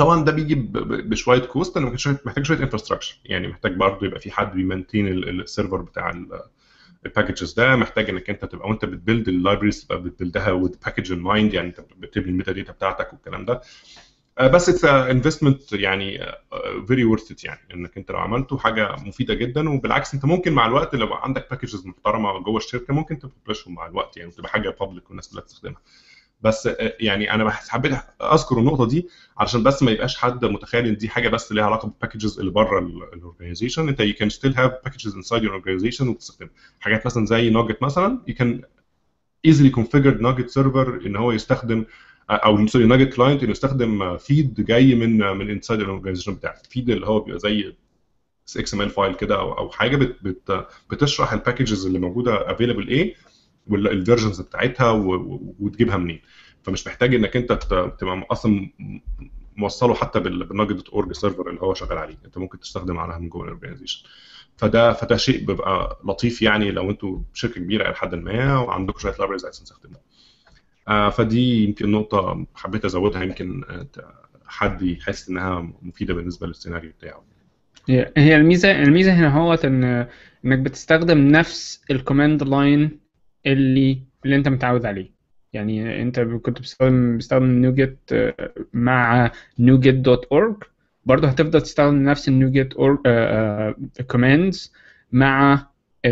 طبعا ده بيجي ب- ب- بشويه كوست انا محتاج شوية- محتاج شويه انفراستراكشر يعني محتاج برضه يبقى في حد بيمنتين ال- السيرفر بتاع الباكجز ده محتاج انك انت تبقى وانت بتبيلد اللايبريز تبقى بتبيلدها with package in mind يعني انت بتبني الميتا داتا بتاعتك والكلام ده آه، بس اتس انفستمنت يعني فيري ورث ات يعني انك انت لو عملته حاجه مفيده جدا وبالعكس انت ممكن مع الوقت لو عندك باكجز محترمه جوه الشركه ممكن تبلشهم مع الوقت يعني وتبقى حاجه بابليك والناس كلها تستخدمها بس آه، يعني انا بحس- حبيت اذكر النقطه دي علشان بس ما يبقاش حد متخيل ان دي حاجه بس ليها علاقه بالباكجز اللي بره الاورجنايزيشن انت you can still have packages inside your organization وتستخدمها حاجات مثلا زي نوجت مثلا you can easily configure نوجت سيرفر ان هو يستخدم او سوري ناجت كلاينت انه يستخدم فيد جاي من من انسايد الاورجنايزيشن بتاعك فيد اللي هو بيبقى زي اكس ام ال فايل كده او او حاجه بت بت بتشرح الباكجز اللي موجوده افيلبل ايه والفيرجنز بتاعتها و- و- وتجيبها منين فمش محتاج انك انت ت- تبقى اصلا موصله حتى بالناجت دوت اورج سيرفر اللي هو شغال عليه انت ممكن تستخدم عليها من جوه الاورجنايزيشن فده فده شيء بيبقى لطيف يعني لو انتوا شركه كبيره الى حد ما وعندكم شويه لايبرز عايزين تستخدموها آه، فدي يمكن نقطة حبيت أزودها يمكن آه، ت- حد يحس إنها مفيدة بالنسبة للسيناريو بتاعه. هي هي الميزه الميزه هنا هو ان انك بتستخدم نفس الكوماند لاين اللي اللي انت متعود عليه يعني انت كنت بتستخدم بتستخدم نوجت مع نوجت دوت اورج برضه هتفضل تستخدم نفس النوجت كوماندز مع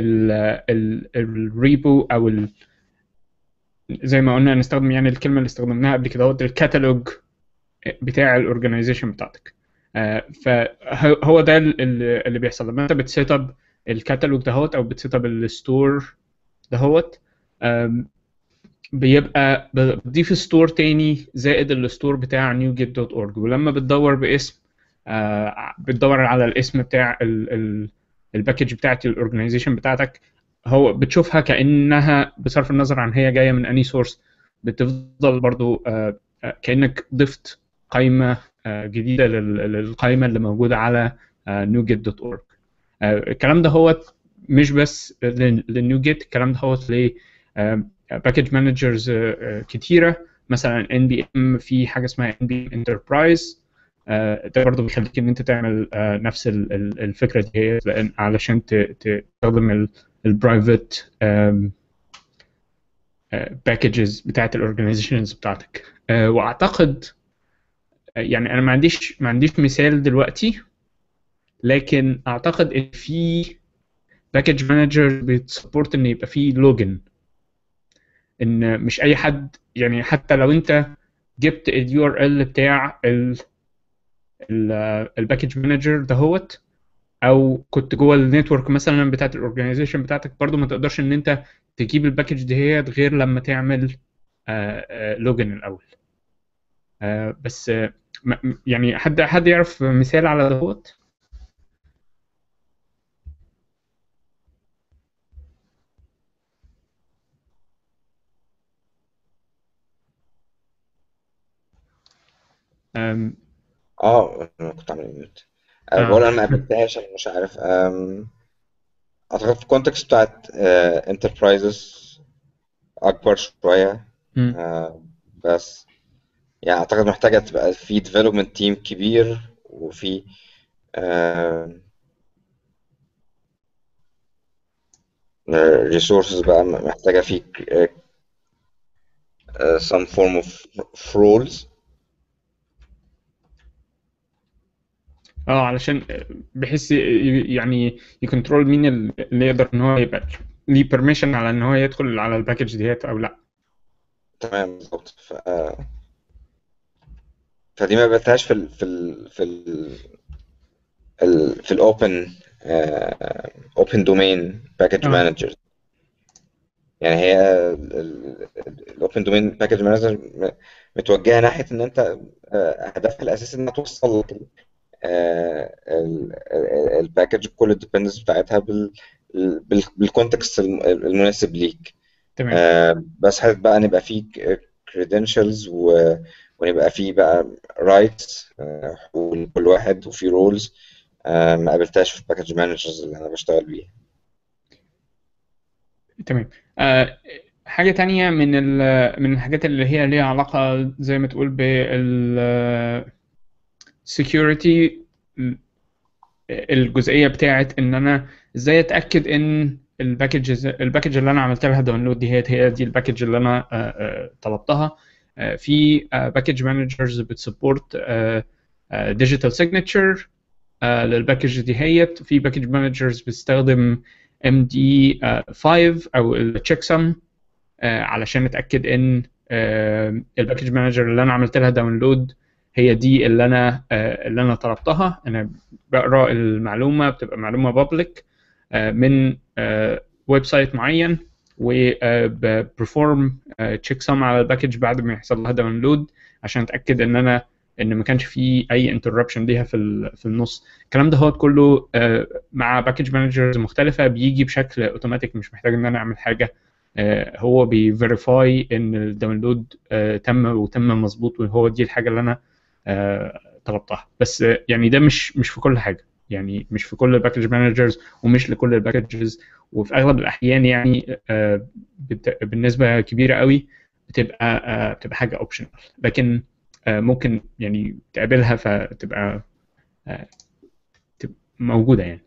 الريبو او ال زي ما قلنا نستخدم يعني الكلمه اللي استخدمناها قبل كده هو الكتالوج بتاع الاورجنايزيشن بتاعتك آه، فهو ده ال- ال- اللي بيحصل لما انت بتسيت اب الكتالوج دهوت او بتسيت اب الستور دهوت آم، بيبقى بتضيف ستور تاني زائد الستور بتاع newgit.org ولما بتدور باسم آه، بتدور على الاسم بتاع ال- ال- الباكج بتاعت الاورجنايزيشن بتاعتك هو بتشوفها كانها بصرف النظر عن هي جايه من اني سورس بتفضل برضو آه، آه، كانك ضفت قائمه آه، جديده لل- للقائمه اللي موجوده على newgit.org الكلام ده هو مش بس للنيوجيت الكلام ده هو ل باكج مانجرز كتيره مثلا ان بي ام في حاجه اسمها ان بي انتربرايز ده برضه بيخليك ان انت تعمل آه، نفس ال- ال- الفكره دي لأن علشان ت- ت- تستخدم البرايفت باكجز بتاعت الاورجنايزيشنز بتاعتك آه، واعتقد آه، يعني انا ما عنديش ما عنديش مثال دلوقتي لكن اعتقد ان في باكج مانجر بتسبورت ان يبقى فيه لوجن ان مش اي حد يعني حتى لو انت جبت اليو ار ال بتاع الباكج مانجر دهوت او كنت جوه النتورك مثلا بتاعت الاورجنايزيشن بتاعتك برضو ما تقدرش ان انت تجيب الباكج دهيت غير لما تعمل لوجن الاول آه، بس آه، م- م- يعني حد حد يعرف مثال على دهوت أم، اه انا كنت عامل ميوت آه. بقول انا ما قابلتهاش انا مش عارف أم، اعتقد في الكونتكست بتاعت انتربرايزز اكبر شويه مم. آه، بس يعني اعتقد محتاجه تبقى في ديفلوبمنت تيم كبير وفي ريسورسز بقى محتاجه في آه، آه، some form of of roles اه علشان بحيث ي- يعني يكنترول مين اللي يقدر ان هو يبقى ليه بيرميشن على ان هو يدخل على الباكج ديت او لا تمام بالظبط ف... فدي ما قابلتهاش في ال في ال في ال ال في الاوبن اوبن دومين باكج آه. مانجر يعني هي الاوبن دومين باكج مانجر متوجهه ناحيه ان انت آه، هدفها الاساسي انها توصل لك الباكج بكل الديبندنس بتاعتها بال بال- بالكونتكست الم- المناسب ليك تمام آه، بس حابب بقى نبقى فيه كريدنشالز ونبقى فيه بقى رايتس حقوق لكل واحد وفي رولز ما قابلتهاش في الباكج مانجرز اللي انا بشتغل بيها تمام آه حاجة تانية من ال- من الحاجات اللي هي ليها علاقة زي ما تقول بال security الجزئيه بتاعت ان انا ازاي اتاكد ان الباكج الباكج اللي انا عملت لها داونلود دي هي هي دي الباكج اللي انا آه، آه، طلبتها آه، في باكج مانجرز بتسبورت ديجيتال سيجنتشر للباكج دي هيت في باكج مانجرز بتستخدم ام دي 5 او التشيك سم علشان اتاكد ان الباكج مانجر اللي انا عملت لها داونلود هي دي اللي انا آه، اللي انا طلبتها انا بقرا المعلومه بتبقى معلومه بابليك من ويب سايت معين وبرفورم تشيك سم على الباكج بعد ما يحصل لها داونلود عشان اتاكد ان انا ان ما كانش في اي انتربشن ليها في في النص الكلام ده هو كله آه، مع باكج مانجرز مختلفه بيجي بشكل اوتوماتيك مش محتاج ان انا اعمل حاجه آه، هو بيفيريفاي ان الداونلود تم وتم مظبوط وهو دي الحاجه اللي انا آه، طلبتها بس يعني ده مش مش في كل حاجه يعني مش في كل الباكج مانجرز ومش لكل الباكجز وفي اغلب الاحيان يعني آه، بالنسبه كبيره قوي بتبقى آه، بتبقى حاجه اوبشنال لكن ممكن يعني تقابلها فتبقى تبقى موجوده يعني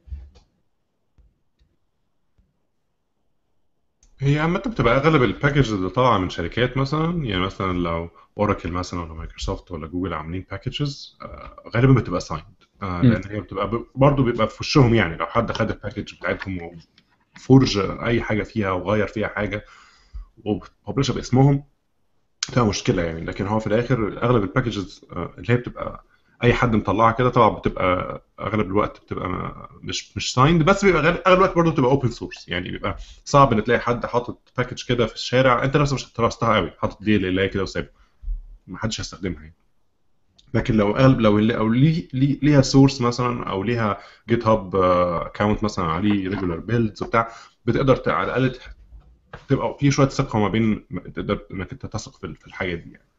هي عامة بتبقى أغلب الباكجز اللي طالعة من شركات مثلا يعني مثلا لو اوراكل مثلا ولا مايكروسوفت ولا جوجل عاملين باكجز غالبا بتبقى سايند آه لان هي بتبقى برضه بيبقى في وشهم يعني لو حد خد الباكج بتاعتهم وفرج اي حاجه فيها وغير فيها حاجه وببلشها باسمهم تبقى مشكله يعني لكن هو في الاخر اغلب الباكجز آه، اللي هي بتبقى اي حد مطلعها كده طبعا بتبقى اغلب الوقت بتبقى مش مش سايند بس بيبقى اغلب الوقت برضه بتبقى اوبن سورس يعني بيبقى صعب ان تلاقي حد حاطط باكج كده في الشارع انت نفسك مش هترستها قوي حاطط دي اللي كده وسايبها ما حدش هيستخدمها يعني لكن لو قلب لو اللي او ليه ليها سورس مثلا او ليها جيت هاب اكونت مثلا عليه ريجولار بيلدز وبتاع بتقدر على الاقل تبقى في شويه ثقه ما بين تقدر انك انت تثق في الحاجه دي يعني.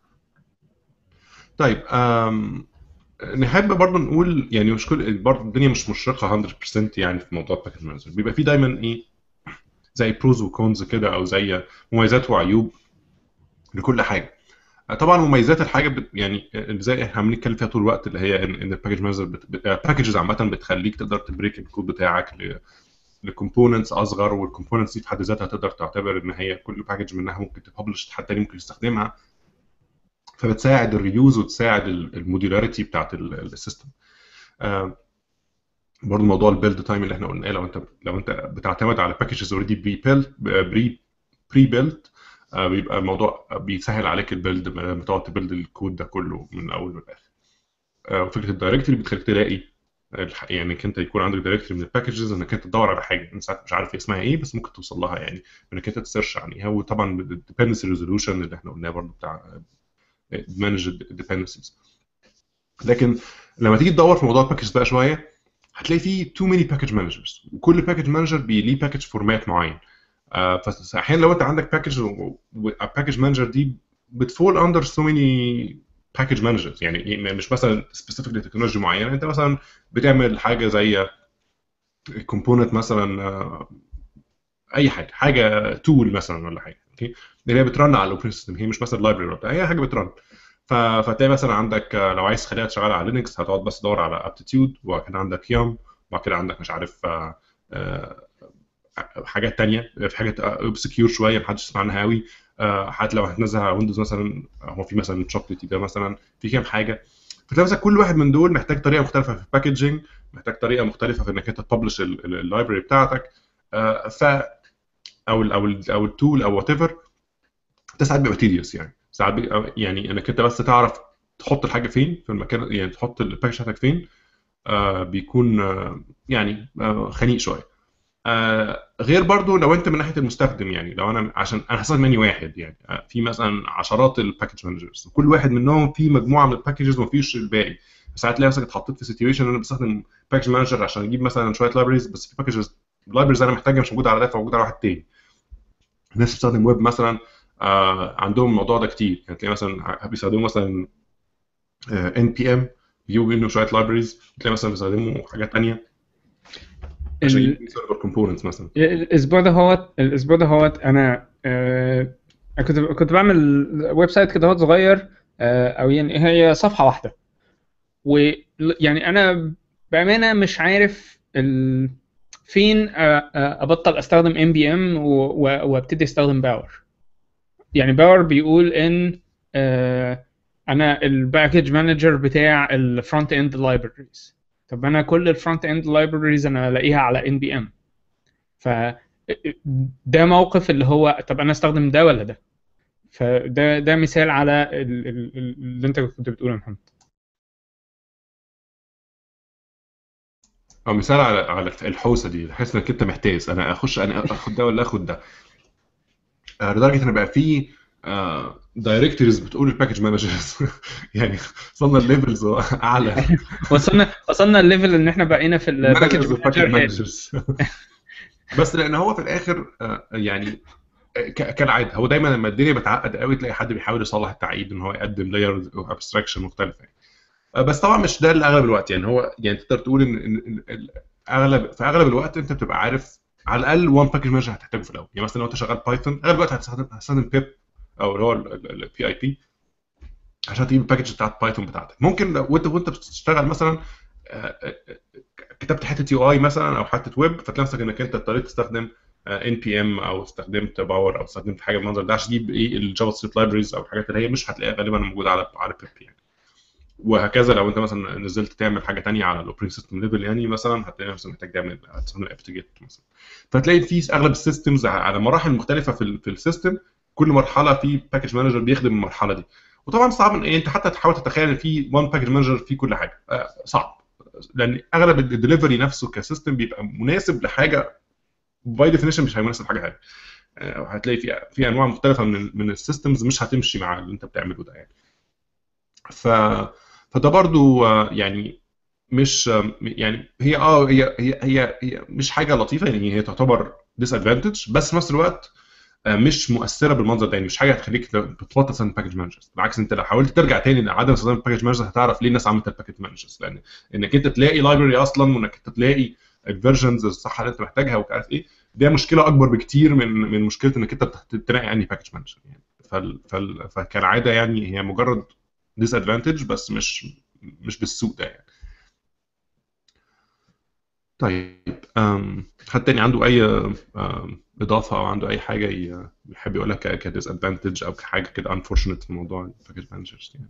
طيب نحب برضه نقول يعني مش كل برضه الدنيا مش مشرقه 100% يعني في موضوع الباكج مانجر بيبقى في دايما ايه زي بروز وكونز كده او زي مميزات وعيوب لكل حاجه طبعا مميزات الحاجه بت يعني زي احنا بنتكلم فيها طول الوقت اللي هي ان, إن الباكج مانجر الباكجز عامه بتخليك تقدر تبريك الكود بتاعك ل لكومبوننتس اصغر والكومبوننتس دي في حد ذاتها تقدر تعتبر ان هي كل باكج منها ممكن تبلش حد تاني ممكن يستخدمها فبتساعد الريوز وتساعد الموديولاريتي بتاعت السيستم آه برضه موضوع البيلد تايم اللي احنا قلناه لو انت لو انت بتعتمد على باكجز اوريدي بري بيلد بري بري بيلد آه، بيبقى الموضوع بيسهل عليك البيلد لما تقعد تبيلد الكود ده كله من اول للاخر آه، وفكره الدايركتوري بتخليك تلاقي يعني انك انت يكون عندك دايركتوري من الباكجز انك انت تدور على حاجه انت ساعات مش عارف اسمها ايه بس ممكن توصل لها يعني انك انت تسيرش عليها وطبعا الديبندنسي ريزولوشن اللي احنا قلناه برضه بتاع مانج الديبندنسيز لكن لما تيجي تدور في موضوع الباكج بقى شويه هتلاقي فيه تو ماني باكج مانجرز وكل باكج مانجر ليه باكج فورمات معين آه، فاحيانا لو انت عندك باكج والباكج مانجر دي بتفول اندر سو ماني باكج مانجرز يعني مش مثلا سبيسيفيك لتكنولوجيا معينه انت مثلا بتعمل حاجه زي كومبوننت مثلا آه، اي حاجه حاجه تول مثلا ولا حاجه اوكي اللي هي بترن على الاوبن سيستم هي مش مثلا لايبرري ولا هي حاجه بترن فتلاقي مثلا عندك آه، لو عايز تخليها تشتغل على لينكس هتقعد بس تدور على ابتيتيود وبعد كده عندك يام وبعد كده عندك مش عارف حاجات تانية في حاجات اوبسكيور شويه محدش يسمع عنها قوي آه، حتى لو هتنزل على ويندوز مثلا هو في مثلا شوكليت ده مثلا في كام حاجه فتلاقي مثلا كل واحد من دول محتاج طريقه مختلفه في الباكجينج محتاج طريقه مختلفه في انك انت تبلش اللايبرري بتاعتك آه، ف او ال او ال او التول او وات ايفر ده ساعات بيبقى تيديوس يعني ساعات يعني انك انت بس تعرف تحط الحاجه فين في المكان يعني تحط الباكج بتاعتك فين آه بيكون آه يعني آه خنيق شويه آه غير برضو لو انت من ناحيه المستخدم يعني لو انا عشان انا حصل مني واحد يعني آه في مثلا عشرات الباكج مانجرز كل واحد منهم في مجموعه من الباكجز ومفيش الباقي ساعات تلاقي نفسك اتحطيت في سيتويشن انا بستخدم باكج مانجر عشان اجيب مثلا شويه لايبريز بس في باكجز لايبريز انا محتاجها مش موجوده على ده فموجوده على واحد تاني الناس بتستخدم ويب مثلا آه عندهم الموضوع ده كتير يعني تلاقي مثلا بيستخدموا مثلا ان بي ام بيجيبوا منه شويه لايبريز تلاقي مثلا بيستخدموا حاجات ثانيه عشان سيرفر كومبوننتس مثلا الاسبوع ده هو الاسبوع ده هو انا آه كنت كنت بعمل ويب سايت كده هو صغير آه او يعني هي صفحه واحده و يعني انا بامانه مش عارف ال... فين أ- أ- ابطل استخدم ام بي ام وابتدي استخدم باور يعني باور بيقول ان آه، انا الباكج مانجر بتاع الفرونت اند لايبريز طب انا كل الفرونت اند لايبريز انا الاقيها على ان بي ام ف ده موقف اللي هو طب انا استخدم ده ولا ده فده ده مثال على ال- ال- ال- اللي انت كنت بتقوله يا محمد او مثال على على الحوسه دي تحس انك انت محتاس انا اخش انا اخد ده ولا اخد ده آه، لدرجه ان بقى في دايركتوريز بتقول الباكج مانجرز يعني وصلنا الليفلز اعلى وصلنا وصلنا الليفل ان احنا بقينا في الباكج مانجرز وباكج مانجر مانجرز بس لان هو في الاخر آه، يعني ك- كالعاده هو دايما لما الدنيا بتعقد قوي تلاقي حد بيحاول يصلح التعقيد ان هو يقدم لايرز او ابستراكشن مختلفه يعني. آه، بس طبعا مش ده اللي اغلب الوقت يعني هو يعني تقدر تقول ان إن- إن ال- اغلب في اغلب الوقت انت بتبقى عارف على الاقل وان باكج مانجر هتحتاجه في الاول يعني مثلا لو انت شغال بايثون اغلب الوقت هتستخدم هتستخدم بيب او اللي هو البي اي بي عشان تجيب الباكج بتاعت بايثون بتاعتك ممكن لو وانت وانت بتشتغل مثلا آه، آه، آه، كتبت حته يو اي مثلا او حته ويب فتلاقي نفسك انك انت اضطريت تستخدم ان بي ام او استخدمت باور او استخدمت حاجه بالمنظر ده عشان تجيب ايه الجافا سكريبت لايبريز او الحاجات اللي هي مش هتلاقيها غالبا موجوده على على بيب يعني وهكذا لو انت مثلا نزلت تعمل حاجه تانية على الاوبرينج سيستم ليفل يعني مثلا هتلاقي نفسك محتاج تعمل تستخدم افتجيت مثلا فتلاقي في اغلب السيستمز على مراحل مختلفه في ال- في السيستم كل مرحله في باكج مانجر بيخدم المرحله دي وطبعا صعب ان انت حتى تحاول تتخيل ان في وان باكج مانجر في كل حاجه آه، صعب لان اغلب الدليفري نفسه كسيستم بيبقى مناسب لحاجه باي ديفينيشن مش هيناسب حاجه ثانيه آه، هتلاقي في في انواع مختلفه من من السيستمز مش هتمشي مع اللي انت بتعمله ده يعني ف فده برضو آه، يعني مش آه، يعني هي اه هي هي هي, هي مش حاجه لطيفه يعني هي تعتبر ديس ادفانتج بس في نفس الوقت آه، مش مؤثره بالمنظر ده يعني مش حاجه هتخليك تبطل تستخدم باكج مانجرز بالعكس انت لو حاولت ترجع تاني لعدم استخدام الباكج مانجرز هتعرف ليه الناس عملت الباكج مانجرز لان انك انت تلاقي لايبرري اصلا وانك انت تلاقي الفيرجنز الصح اللي انت محتاجها ومش عارف ايه ده مشكله اكبر بكتير من من مشكله انك انت بتحت- تلاقي انهي باكج مانجر يعني فال فال فكالعاده يعني هي مجرد ديس ادفانتج بس مش مش بالسوء ده يعني طيب أم، حد تاني عنده اي أم، اضافه او عنده اي حاجه ي- يحب يقولها كديس ادفانتج او كحاجه كده انفورشنت في موضوع الباكج مانجرز يعني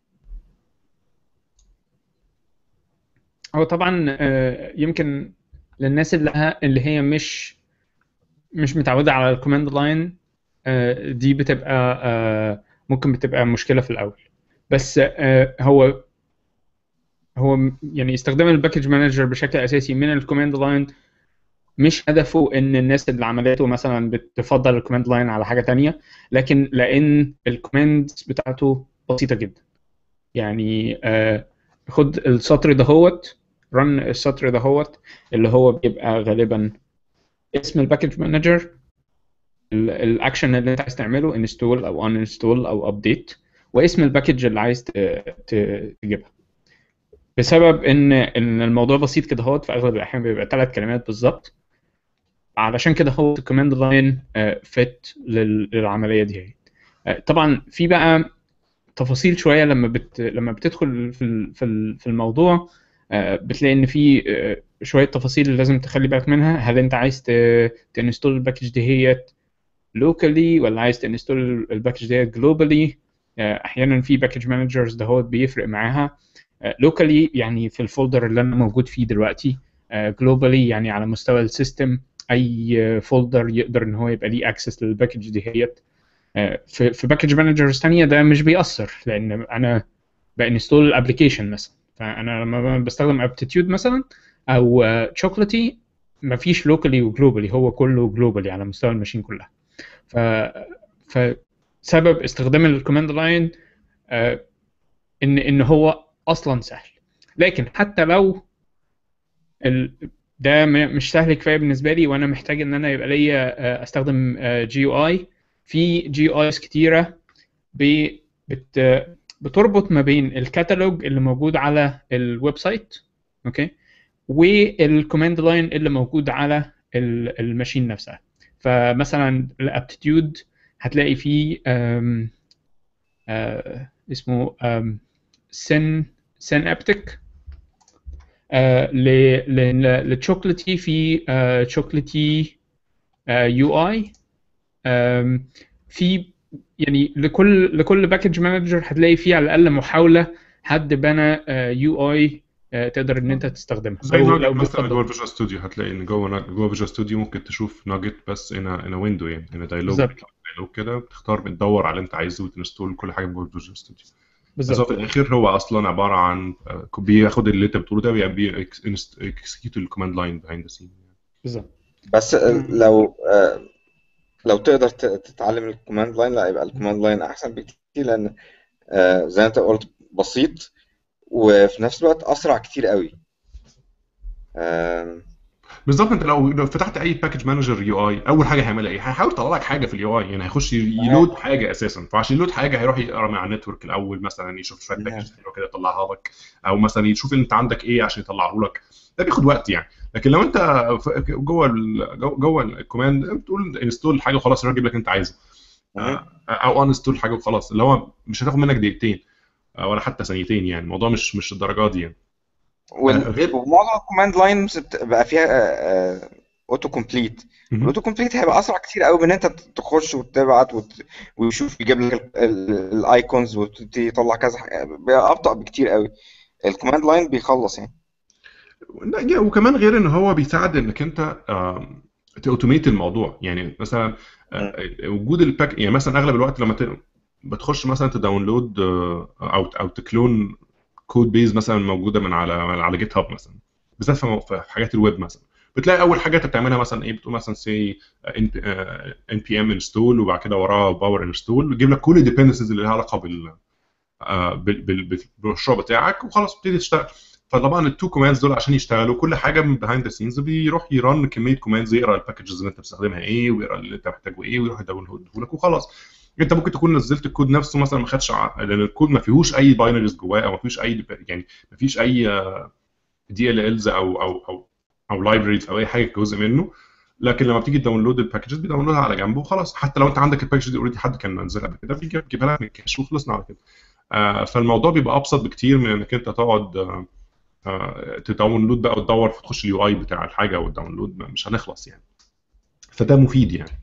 هو طبعا آه، يمكن للناس اللي ه- اللي هي مش مش متعوده على الكوماند لاين دي بتبقى آه، ممكن بتبقى مشكله في الاول بس آه، هو هو م- يعني استخدام الباكج مانجر بشكل اساسي من الكوماند لاين مش هدفه ان الناس اللي عملته مثلا بتفضل الكوماند لاين على حاجه تانية لكن لان الكوماند بتاعته بسيطه جدا يعني آه، خد السطر دهوت رن السطر دهوت اللي هو بيبقى غالبا اسم الباكج مانجر الاكشن اللي انت عايز تعمله انستول او ان انستول او ابديت واسم الباكج اللي عايز ت- ت- تجيبها بسبب ان ان الموضوع بسيط كده هوت في اغلب الاحيان بيبقى ثلاث كلمات بالظبط علشان كده هو الكوماند لاين فيت للعمليه دي آه، طبعا في بقى تفاصيل شويه لما بت لما بتدخل في ال- في ال- في الموضوع آه، بتلاقي ان في آه، شويه تفاصيل اللي لازم تخلي بالك منها هل انت عايز ت- تنستول الباكج دهيت لوكالي ولا عايز تنستول الباكج ديت جلوبالي احيانا في باكج مانجرز دهوت بيفرق معاها لوكالي يعني في الفولدر اللي انا موجود فيه دلوقتي جلوبالي يعني على مستوى السيستم اي فولدر يقدر ان هو يبقى ليه اكسس للباكج دهيت آه، في في باكج مانجرز ثانيه ده مش بيأثر لان انا بانستول الابلكيشن مثلا فانا لما بستخدم ابتيتيود مثلا او تشوكلتي مفيش لوكالي وجلوبالي هو كله جلوبالي على مستوى الماشين كلها ف فسبب استخدام الكوماند لاين ان ان هو اصلا سهل لكن حتى لو ال... ده م- مش سهل كفايه بالنسبه لي وانا محتاج ان انا يبقى ليا آه، استخدم جي يو اي في جي ايز كتيره ب... بت... بتربط ما بين الكتالوج اللي موجود على الويب سايت اوكي والكوماند لاين اللي موجود على ال- الماشين نفسها فمثلا الابتيتيود هتلاقي فيه آم، آه، اسمه سن سن ابتك آه ل- ل- لتشوكلتي في آه تشوكلتي يو اي في يعني لكل لكل باكج مانجر هتلاقي فيه على الاقل محاوله حد بنى يو اي تقدر ان انت تستخدمها زي لو- ناجت لو مثلا بتفضل. جوه فيجوال ستوديو هتلاقي ان جوه جوه فيجوال ستوديو ممكن تشوف ناجت بس ان ان ويندو يعني ان دايلوج بالظبط. دايلوج كده بتختار بتدور على اللي انت عايزه وتنستول كل حاجه جوه فيجوال ستوديو بس هو بالظبط في الاخر هو اصلا عباره عن آه، بياخد اللي انت بتقوله ده ويكسكيوت الكوماند لاين بيهايند ذا سين بالظبط بس لو آه، لو تقدر ت- تتعلم الكوماند لاين لا يبقى الكوماند لاين احسن بكتير لان آه، زي ما انت قلت بسيط وفي نفس الوقت اسرع كتير قوي آم، بالظبط انت لو لو فتحت اي باكج مانجر يو اي اول حاجه هيعملها ايه؟ هيحاول يطلع لك حاجه في اليو اي يعني هيخش يلود حاجه اساسا فعشان يلود حاجه هيروح يقرا من على النتورك الاول مثلا يشوف شويه نعم. باكج حلوه كده يطلعها لك او مثلا يشوف انت عندك ايه عشان يطلعه لك ده بياخد وقت يعني لكن لو انت ف- جوه ال- جو- جوه الكوماند بتقول انستول حاجه وخلاص يروح يجيب لك انت عايزه آه، او انستول حاجه وخلاص اللي هو مش هتاخد منك دقيقتين آه، ولا حتى ثانيتين يعني الموضوع مش مش الدرجات دي يعني وال- آه، غير- ومعظم الكوماند لاينز بقى فيها اوتو كومبليت مهم. الاوتو كومبليت هيبقى اسرع كتير قوي من ان انت تخش وتبعت وت... ويشوف يجيب لك الايكونز وتبتدي يطلع كذا حاجة. بقى ابطا بكتير قوي الكوماند لاين بيخلص يعني لا، يا- وكمان غير ان هو بيساعد انك انت آم، تاوتوميت الموضوع يعني مثلا آه، وجود الباك يعني مثلا اغلب الوقت لما ت- بتخش مثلا تداونلود آه، او او تكلون كود بيز مثلا موجوده من على على جيت هاب مثلا بالذات في مو- في حاجات الويب مثلا بتلاقي اول حاجه انت بتعملها مثلا ايه بتقول مثلا سي ان بي ام انستول وبعد كده وراها باور انستول ويجيب لك كل الديبندنسز اللي لها علاقه بال آه، بال- بال- بال- بالمشروع بتاعك وخلاص بتبتدي تشتغل فطبعا التو كوماندز دول عشان يشتغلوا كل حاجه من بيهايند ذا سينز بيروح يرن كميه كوماندز يقرا الباكجز اللي انت بتستخدمها ايه ويقرا اللي انت محتاجه ايه ويروح يداونلود لك وخلاص انت ممكن تكون نزلت الكود نفسه مثلا ما خدش ع- لان الكود ما فيهوش اي باينريز جواه او ما فيهوش اي يعني ما فيش اي دي ال الز او او او او لايبريز او اي حاجه جزء منه لكن لما بتيجي تداونلود الباكجز بيداونلودها على جنب وخلاص حتى لو انت عندك الباكج دي اوريدي حد كان منزلها قبل كده بيجي- بيجيبها لك من الكاش وخلصنا على كده آه، فالموضوع بيبقى ابسط بكتير من انك انت تقعد آه، آه، تداونلود بقى وتدور تخش اليو اي بتاع الحاجه والداونلود مش هنخلص يعني فده مفيد يعني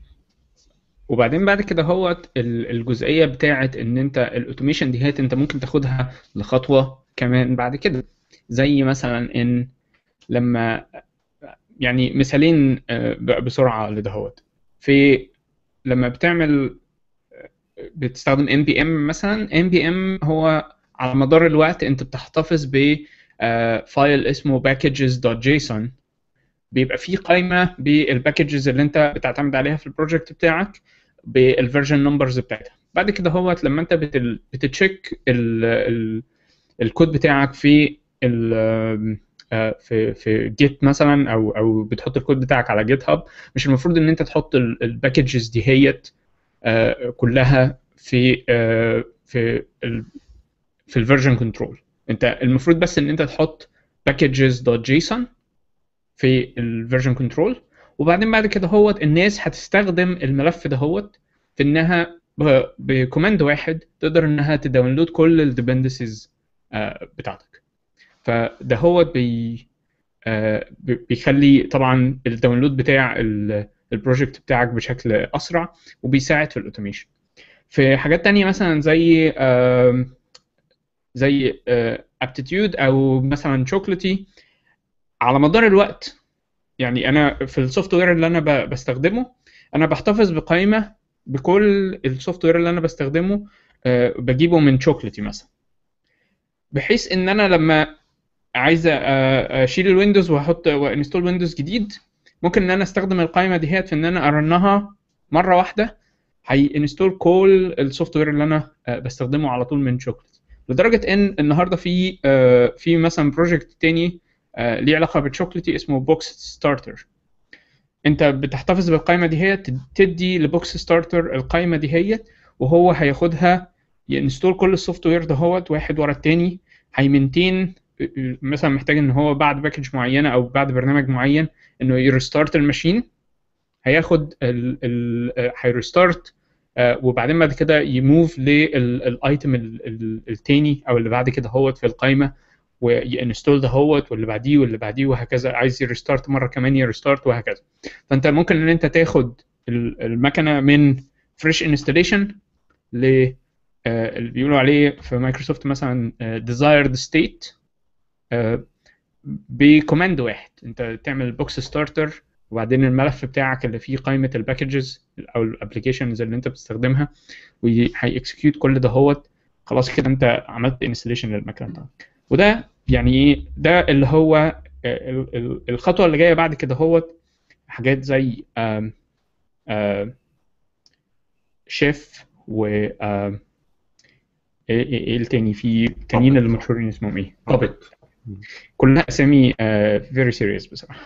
وبعدين بعد كده هو الجزئيه بتاعه ان انت الاوتوميشن دي هات انت ممكن تاخدها لخطوه كمان بعد كده زي مثلا ان لما يعني مثالين آه، ب- بسرعه لدهوت في لما بتعمل بتستخدم ام بي ام مثلا ام بي ام هو على مدار الوقت انت بتحتفظ ب آه، فايل اسمه packages.json بيبقى فيه قائمه بالباكجز اللي انت بتعتمد عليها في البروجكت بتاعك بالفيرجن نمبرز بتاعتها بعد كده هو لما انت بتل... بتتشيك ال... ال... الكود بتاعك في ال... آه، في في جيت مثلا او او بتحط الكود بتاعك على جيت هاب مش المفروض ان انت تحط الباكجز دي هيت آه، كلها في آه، في ال... في الفيرجن كنترول انت المفروض بس ان انت تحط packages.json في الفيرجن كنترول وبعدين بعد كده هوت الناس هتستخدم الملف ده هوت في انها ب- بكوماند واحد تقدر انها تداونلود كل الديبندنسز بتاعتك فده هوت بي آه، بي- بيخلي طبعا الداونلود بتاع ال- البروجكت بتاعك بشكل اسرع وبيساعد في الاوتوميشن في حاجات تانية مثلا زي آم، زي ابتيتيود او مثلا شوكلتي على مدار الوقت يعني انا في السوفت وير اللي انا ب- بستخدمه انا بحتفظ بقائمه بكل السوفت وير اللي انا بستخدمه آه، بجيبه من شوكلتي مثلا بحيث ان انا لما عايز أ- اشيل الويندوز واحط وانستول ويندوز جديد ممكن ان انا استخدم القائمه دي في ان انا ارنها مره واحده هينستول كل السوفت وير اللي انا آه، بستخدمه على طول من شوكلت لدرجه ان النهارده في آه، في مثلا بروجكت تاني آه، ليه علاقه بتشوكلتي اسمه بوكس ستارتر انت بتحتفظ بالقائمه دي هي تدي لبوكس ستارتر القائمه دي هي وهو هياخدها ينستول كل السوفت وير دهوت واحد ورا التاني هيمنتين مثلا محتاج ان هو بعد باكج معينه او بعد برنامج معين انه يرستارت الماشين هياخد ال ال هيرستارت وبعدين بعد كده يموف للايتم التاني او اللي بعد كده هو في القائمه وينستول دهوت واللي بعديه واللي بعديه وهكذا عايز يريستارت مره كمان يريستارت وهكذا فانت ممكن ان انت تاخد ال- المكنه من فريش انستليشن ل آه، اللي بيقولوا عليه في مايكروسوفت مثلا ديزايرد ستيت بكوماند واحد انت تعمل بوكس ستارتر وبعدين الملف بتاعك اللي فيه قائمه الباكجز او الابلكيشنز اللي انت بتستخدمها وهيكسكيوت كل ده هوت خلاص كده انت عملت انستليشن للمكنه بتاعتك وده يعني ايه ده اللي هو آه، ال- ال- الخطوه اللي جايه بعد كده هوت حاجات زي آم، آم، شيف و آم، ايه ايه إيه التاني في تانيين Puppet. اللي مشهورين اسمهم ايه؟ Puppet Puppet. كلها اسامي فيري سيريس بصراحه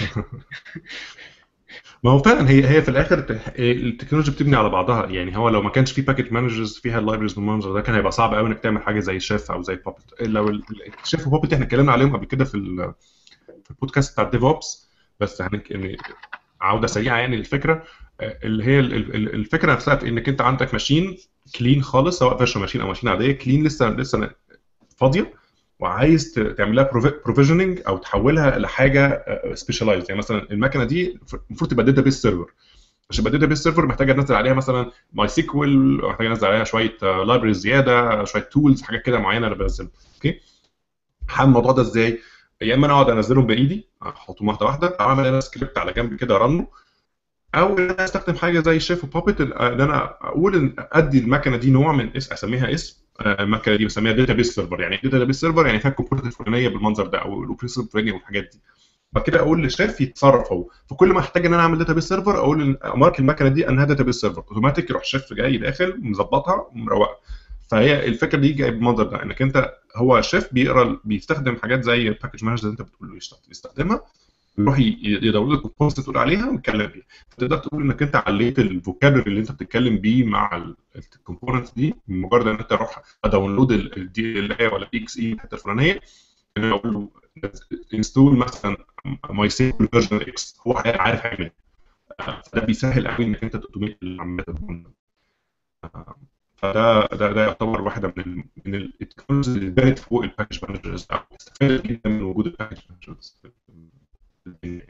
ما هو فعلا هي هي في الاخر ت- التكنولوجيا بتبني على بعضها يعني هو لو ما كانش في باكيت مانجرز فيها اللايبرز بالمنظر ده كان هيبقى صعب قوي انك تعمل حاجه زي شيف او زي بابت لو ال- شيف وبابت احنا اتكلمنا عليهم قبل كده في ال- في البودكاست بتاع الديف اوبس بس هنك يعني عوده سريعه يعني للفكره آه، اللي هي ال- ال- ال- الفكره نفسها في انك انت عندك ماشين كلين خالص سواء فيرشوال ماشين او ماشين عاديه كلين لسه لسه فاضيه وعايز ت- تعمل لها بروفيجننج او تحولها لحاجه سبيشاليزد يعني مثلا المكنه دي المفروض تبقى داتا بيس سيرفر عشان يبقى داتا بيس سيرفر محتاجه تنزل عليها مثلا ماي سيكوال محتاجه تنزل عليها شويه لايبرز زياده شويه تولز حاجات كده معينه انا بنزلها اوكي هعمل الموضوع ده ازاي؟ يا اما انا اقعد انزلهم بايدي احطهم واحده واحده او اعمل انا سكريبت على جنب كده رنه او ان انا استخدم حاجه زي شيف وبابت ان انا اقول ان ادي المكنه دي نوع من اسم اسميها اسم آه، المكنه دي بسميها داتا بيس سيرفر يعني داتا بيس سيرفر يعني فيها الكومبوننت الفلانيه بالمنظر ده او الاوبريشن الفلانيه والحاجات دي بعد كده اقول للشيف يتصرف هو فكل ما احتاج ان انا اعمل داتا بيس سيرفر اقول إن- امارك المكنه دي انها داتا بيس سيرفر اوتوماتيك يروح الشيف جاي داخل مظبطها ومروقها فهي الفكره دي جايه بالمنظر ده انك انت هو الشيف بيقرا بيستخدم حاجات زي الباكج مانجر اللي انت بتقول له يشتغل- يستخدمها يروح ي- يدور لك الكومبوست تقول عليها ويتكلم بيها فتقدر تقول انك انت عليت الفوكابلري اللي انت بتتكلم بيه مع الكومبوننت دي مجرد ان انت تروح اداونلود الدي ال اي ولا الاي اكس اي الحته الفلانيه انا اقول له انستول مثلا ماي سيكول فيرجن اكس هو عارف هيعمل ايه آه، فده بيسهل قوي انك انت توتوميت العمليات المهمة. آه، فده ده ده يعتبر واحده من ال من التكنولوجيز اللي بانت فوق الباكج مانجرز او استفادت جدا من وجود الباكج مانجرز في الدنيا.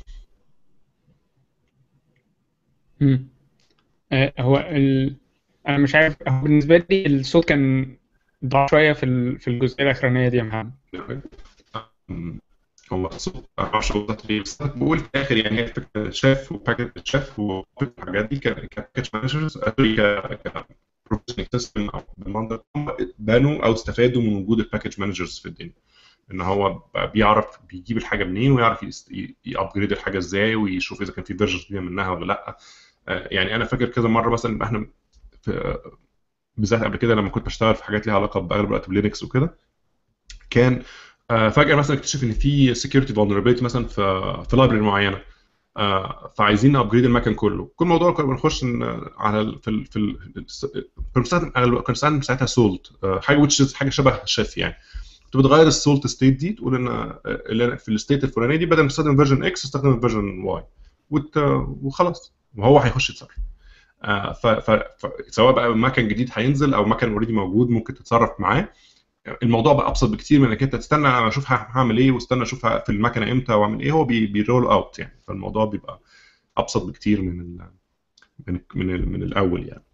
مم. آه، هو ال... انا مش عارف هو بالنسبه لي الصوت كان ضاع شويه في ال- في الجزئيه الاخرانيه دي يا محمد أم، هو الصوت ما اعرفش بالظبط ليه بس أنا بقول في الاخر يعني هي فكره شيف وباكج شيف والحاجات دي كباكج مانجرز ك ك بروفيشنال سيستم او بالمنظر ده، هم بنوا او استفادوا من وجود الباكج مانجرز في الدنيا ان هو بقى بيعرف بيجيب الحاجه منين ويعرف يابجريد الحاجه ازاي ويشوف اذا كان في فيرجنز جديده منها ولا لا آه، يعني انا فاكر كذا مره مثلا احنا في بالذات قبل كده لما كنت بشتغل في حاجات ليها علاقه باغلب الوقت بلينكس وكده كان آه، فجاه مثلا اكتشف ان في سكيورتي فولنربيلتي مثلا في في لايبرري معينه آه، فعايزين ابجريد المكان كله كل موضوع كنا بنخش إن- على ال- في ال في ال كنا بنستخدم أغلب- كنا بنستخدم ساعتها سولت حاجه which is حاجه شبه شيف يعني كنت بتغير السولت ستيت دي تقول ان آه، اللي أنا في الستيت الفلانيه دي بدل ما تستخدم فيرجن اكس استخدم فيرجن واي وخلاص وهو هيخش يتصرف آه، ف- ف- ف- سواء بقى مكان جديد هينزل او مكان اوريدي موجود ممكن تتصرف معاه الموضوع بقى ابسط بكتير من انك انت تستنى اشوف هعمل ايه واستنى اشوف في المكنه امتى واعمل ايه هو بي- بيرول اوت يعني فالموضوع بيبقى ابسط بكتير من ال من من, ال من الاول يعني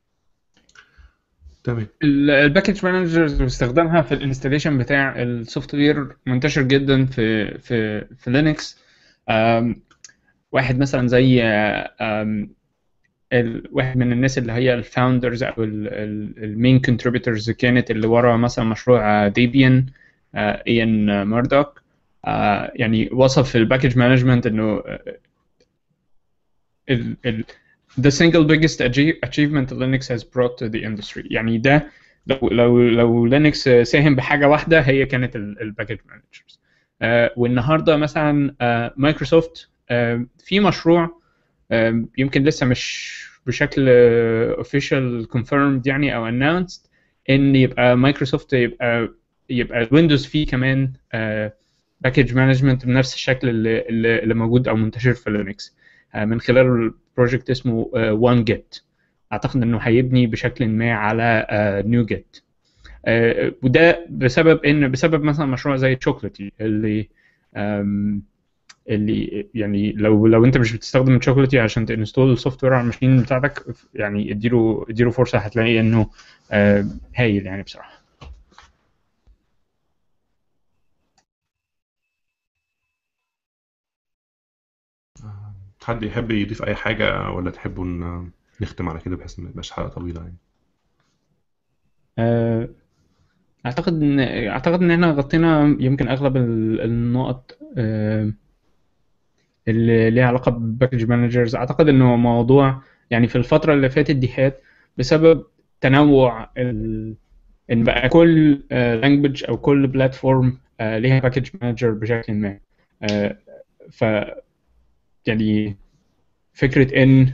تمام الباكج مانجرز واستخدامها في الانستليشن بتاع السوفت وير منتشر جدا في في في لينكس واحد مثلا زي آم، ال- واحد من الناس اللي هي الفاوندرز او المين كونتريبيتورز كانت اللي ورا مثلا مشروع ديبيان ايان ماردوك يعني وصف في الباكج مانجمنت انه آه، ال ال the single biggest achieve- achievement Linux has brought to the industry يعني ده لو لو لو لينكس ساهم بحاجه واحده هي كانت الباكج مانجرز والنهارده مثلا آه، مايكروسوفت آه، في مشروع آه، يمكن لسه مش بشكل اوفيشال confirmed يعني او announced ان يبقى مايكروسوفت يبقى يبقى الويندوز فيه كمان باكج مانجمنت بنفس الشكل اللي, اللي اللي موجود او منتشر في لينكس من خلال بروجكت اسمه وان جيت اعتقد انه هيبني بشكل ما على نيو جيت آه، وده بسبب ان بسبب مثلا مشروع زي تشوكلتي اللي آم، اللي يعني لو لو انت مش بتستخدم تشوكلتي عشان تنستول السوفت وير على الماشين بتاعتك يعني اديله اديله فرصه هتلاقي انه آه، هايل يعني بصراحه حد يحب يضيف اي حاجه ولا تحبوا ان نختم على كده بحيث ما تبقاش حلقه طويله يعني آه، اعتقد ان اعتقد ان احنا غطينا يمكن اغلب ال- النقط آه، اللي ليها علاقه بالباكج مانجرز اعتقد انه موضوع يعني في الفتره اللي فاتت دي كانت بسبب تنوع ال... ان بقى كل لانجوج او كل بلاتفورم ليها باكج مانجر بشكل ما آه، ف يعني فكره ان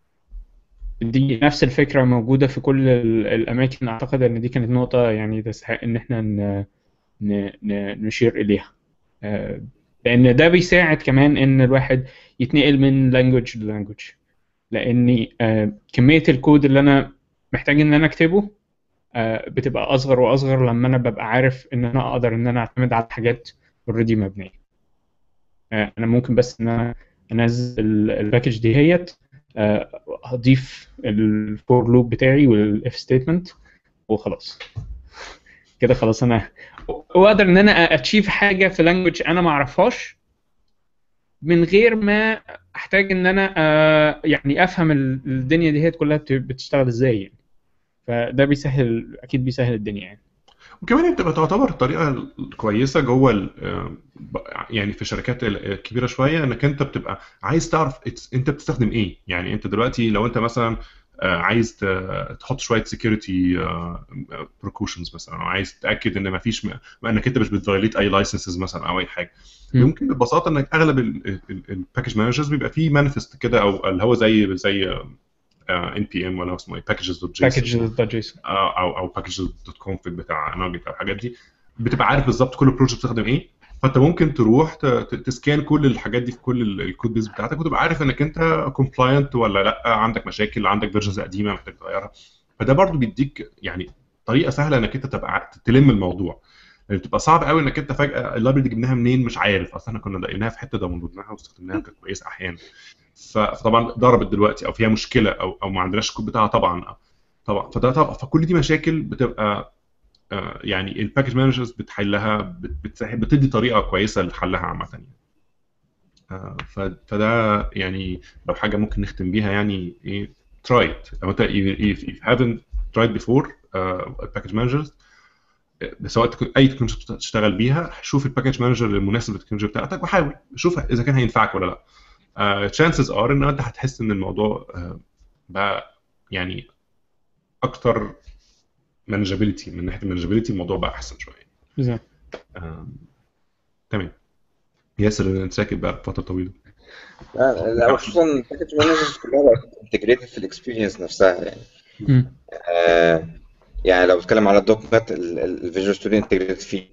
دي نفس الفكرة موجودة في كل ال- الأماكن أعتقد إن دي كانت نقطة يعني تستحق إن إحنا ن- ن- ن- نشير إليها آه، لأن ده بيساعد كمان إن الواحد يتنقل من لانجوج للانجوج لأني آه، كمية الكود اللي أنا محتاج إن أنا أكتبه آه، بتبقى أصغر وأصغر لما أنا ببقى عارف إن أنا أقدر إن أنا أعتمد على حاجات أوريدي مبنية آه، أنا ممكن بس إن أنا أنزل الباكج دي هيت آه، هضيف الفور لوب بتاعي والاف ستيتمنت وخلاص كده خلاص انا واقدر ان انا اتشيف حاجه في لانجوج انا ما اعرفهاش من غير ما احتاج ان انا آه، يعني افهم ال- الدنيا دي هي كلها بت- بتشتغل ازاي يعني فده بيسهل اكيد بيسهل الدنيا يعني وكمان هي بتبقى تعتبر الطريقه الكويسه جوه ال- آه، ب- يعني في الشركات ال- الكبيره شويه انك انت بتبقى عايز تعرف it's- انت بتستخدم ايه يعني انت دلوقتي لو انت مثلا آه، عايز ت- تحط شويه سكيورتي بروكوشنز مثلا او عايز تتاكد ان ما فيش انك انت مش بتفايليت اي لايسنسز مثلا او اي حاجه مم. ممكن ببساطه انك اغلب الباكج مانجرز بيبقى فيه مانيفست كده او اللي هو زي زي ان بي ام ولا اسمه ايه باكجز دوت باكج دوت جيسون او او باكج دوت كونفج بتاع ناجت او الحاجات دي بتبقى عارف بالظبط كل بروجكت بتستخدم ايه فانت ممكن تروح ت- ت- تسكان كل الحاجات دي في كل ال- الكود بيز بتاعتك وتبقى عارف انك انت كومبلاينت ولا لا عندك مشاكل عندك فيرجنز قديمه محتاج تغيرها فده برضو بيديك يعني طريقه سهله انك انت تبقى ع- تلم الموضوع يعني بتبقى صعب قوي انك انت فجاه اللايبرري دي جبناها منين مش عارف اصل احنا كنا لقيناها في حته داونلودناها واستخدمناها كانت كويسه احيانا ف- فطبعا ضربت دلوقتي او فيها مشكله او او ما عندناش الكود بتاعها طبعا طبعا فده طبعا فكل دي مشاكل بتبقى آه، يعني الباكج مانجرز بتحلها بت- بتسهل بتدي طريقه كويسه لحلها عامه يعني آه، ف- فده يعني لو حاجه ممكن نختم بيها يعني ايه try it لو انت if if you haven't tried before uh, package managers آه، سواء تكون- اي تكنولوجيا تشتغل بيها شوف الباكج مانجر المناسب للتكنولوجيا بتاعتك وحاول شوف اذا كان هينفعك ولا لا uh, chances are ان انت هتحس ان الموضوع uh, بقى يعني اكتر مانجابيلتي من ناحيه المانجابيلتي الموضوع بقى احسن شويه بالظبط آم، تمام ياسر انت ساكت بقى فتره طويله لا لا خصوصا الباكج مانجرز كلها بقت انتجريتد في الاكسبيرينس نفسها يعني مم. آه يعني لو بتكلم على الدوت نت الفيجوال ستوديو انتجريتد فيه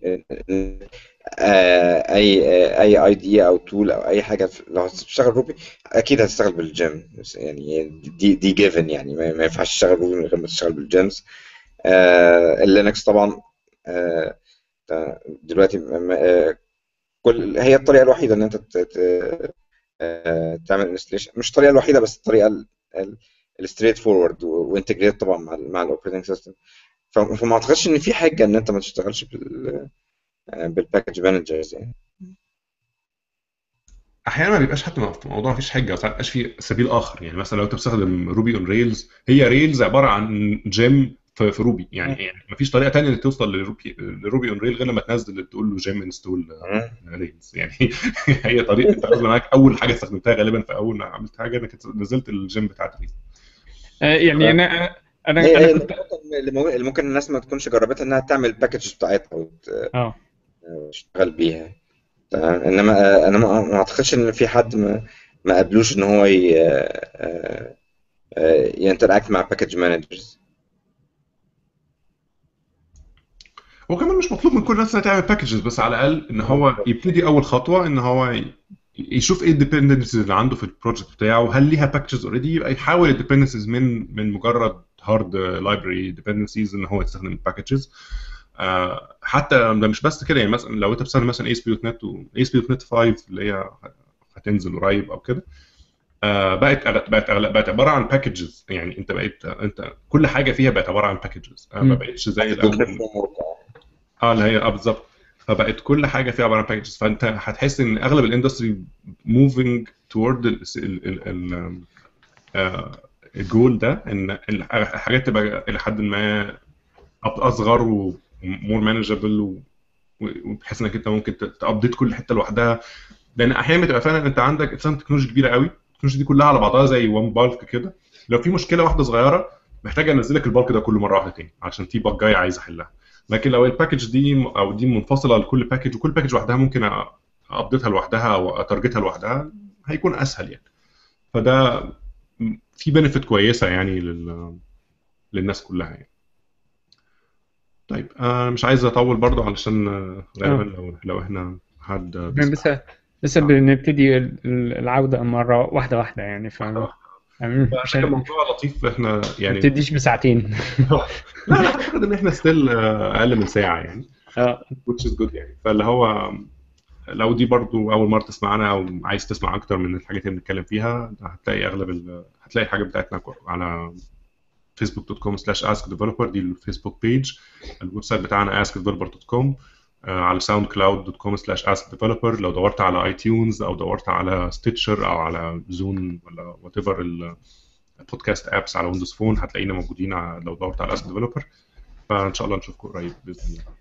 آه اي آه اي اي دي او تول او اي حاجه في- لو هتشتغل روبي اكيد هتشتغل بالجيم بس يعني دي دي جيفن يعني ما ما ينفعش تشتغل روبي من غير ما تشتغل بالجيمز آه اللينكس طبعا آه دلوقتي م- م- آه كل هي الطريقه الوحيده ان انت ت- ت- آه، تعمل انستليشن مش الطريقه الوحيده بس الطريقه الستريت فورورد وانتجريت طبعا مع ال مع الاوبريتنج سيستم فما اعتقدش ان في حاجه ان انت ما تشتغلش بال بالباكج مانجرز يعني احيانا ما بيبقاش حتى في الموضوع مفيش حاجه ساعات بيبقاش في سبيل اخر يعني مثلا لو انت بتستخدم روبي اون ريلز هي ريلز عباره عن جيم في, في روبي يعني يعني مفيش طريقه تانية انك توصل لروبي لروبي اون ريل غير لما تنزل تقول له جيم انستول ريلز يعني هي طريقه انت غصب عنك اول حاجه استخدمتها غالبا في اول ما عملت حاجه انك نزلت الجيم بتاعت ريلز آه، يعني انا انا هي انا هي كنت النقطة اللي مو- اللي ممكن الناس ما تكونش جربتها انها تعمل باكج بتاعتها وت- اه وتشتغل بيها تمام انما انا ما ما اعتقدش ان في حد ما ما قابلوش ان هو ينتراكت مع باكج مانجرز هو كمان مش مطلوب من كل الناس انها تعمل باكجز بس على الاقل ان هو يبتدي اول خطوه ان هو ي- يشوف ايه الديبندنسز اللي عنده في البروجكت بتاعه هل ليها باكجز اوريدي يبقى يحاول الديبندنسز من من مجرد هارد لايبرري ديبندنسيز ان هو يستخدم الباكجز آه حتى ده مش بس كده يعني مثلا لو انت بتستخدم مثلا اي اس بي دوت نت واي اس بي دوت نت 5 اللي هي هتنزل قريب او كده آه بقت بقت بقت عباره عن باكجز يعني انت بقيت انت كل حاجه فيها بقت عباره عن باكجز آه ما بقتش زي الاول اه اللي هي اه بالظبط فبقت كل حاجه فيها عباره عن باكجز فانت هتحس ان اغلب الاندستري موفينج تورد الجول ده ان الحاجات تبقى الى حد ما اصغر ومور مانجبل وبحيث انك انت ممكن تابديت كل حته لوحدها لان احيانا بتبقى فعلا انت عندك انسان تكنولوجيا كبيره قوي التكنولوجيا دي كلها على بعضها زي وان بالك كده لو في مشكله واحده صغيره محتاج انزل لك البالك ده كل مره واحده تاني عشان في باج جاي عايز احلها لكن لو الباكج دي او دي منفصله لكل باكج وكل باكج لوحدها ممكن ابديتها لوحدها او اتارجتها لوحدها هيكون اسهل يعني فده في بنفيت كويسه يعني لل... للناس كلها يعني طيب انا مش عايز اطول برضو علشان غالبا لو لو احنا حد بس لسه بنبتدي العوده مره واحده واحده يعني ف عشان الموضوع لطيف احنا يعني ما تبتديش بساعتين لا لا اعتقد ان احنا ستيل اقل من ساعه يعني اه which is good يعني فاللي هو لو دي برضو اول مره تسمعنا او عايز تسمع اكتر من الحاجات اللي بنتكلم فيها هتلاقي اغلب ال... هتلاقي الحاجه بتاعتنا على facebook.com slash askdeveloper دي الفيسبوك بيج الويب سايت بتاعنا askdeveloper.com على ساوند كلاود دوت كوم سلاش اسك ديفلوبر لو دورت على اي تيونز او دورت على ستيتشر او على زون ولا وات ايفر البودكاست ابس على ويندوز فون هتلاقينا موجودين لو دورت على اسك ديفلوبر فان شاء الله نشوفكم قريب باذن الله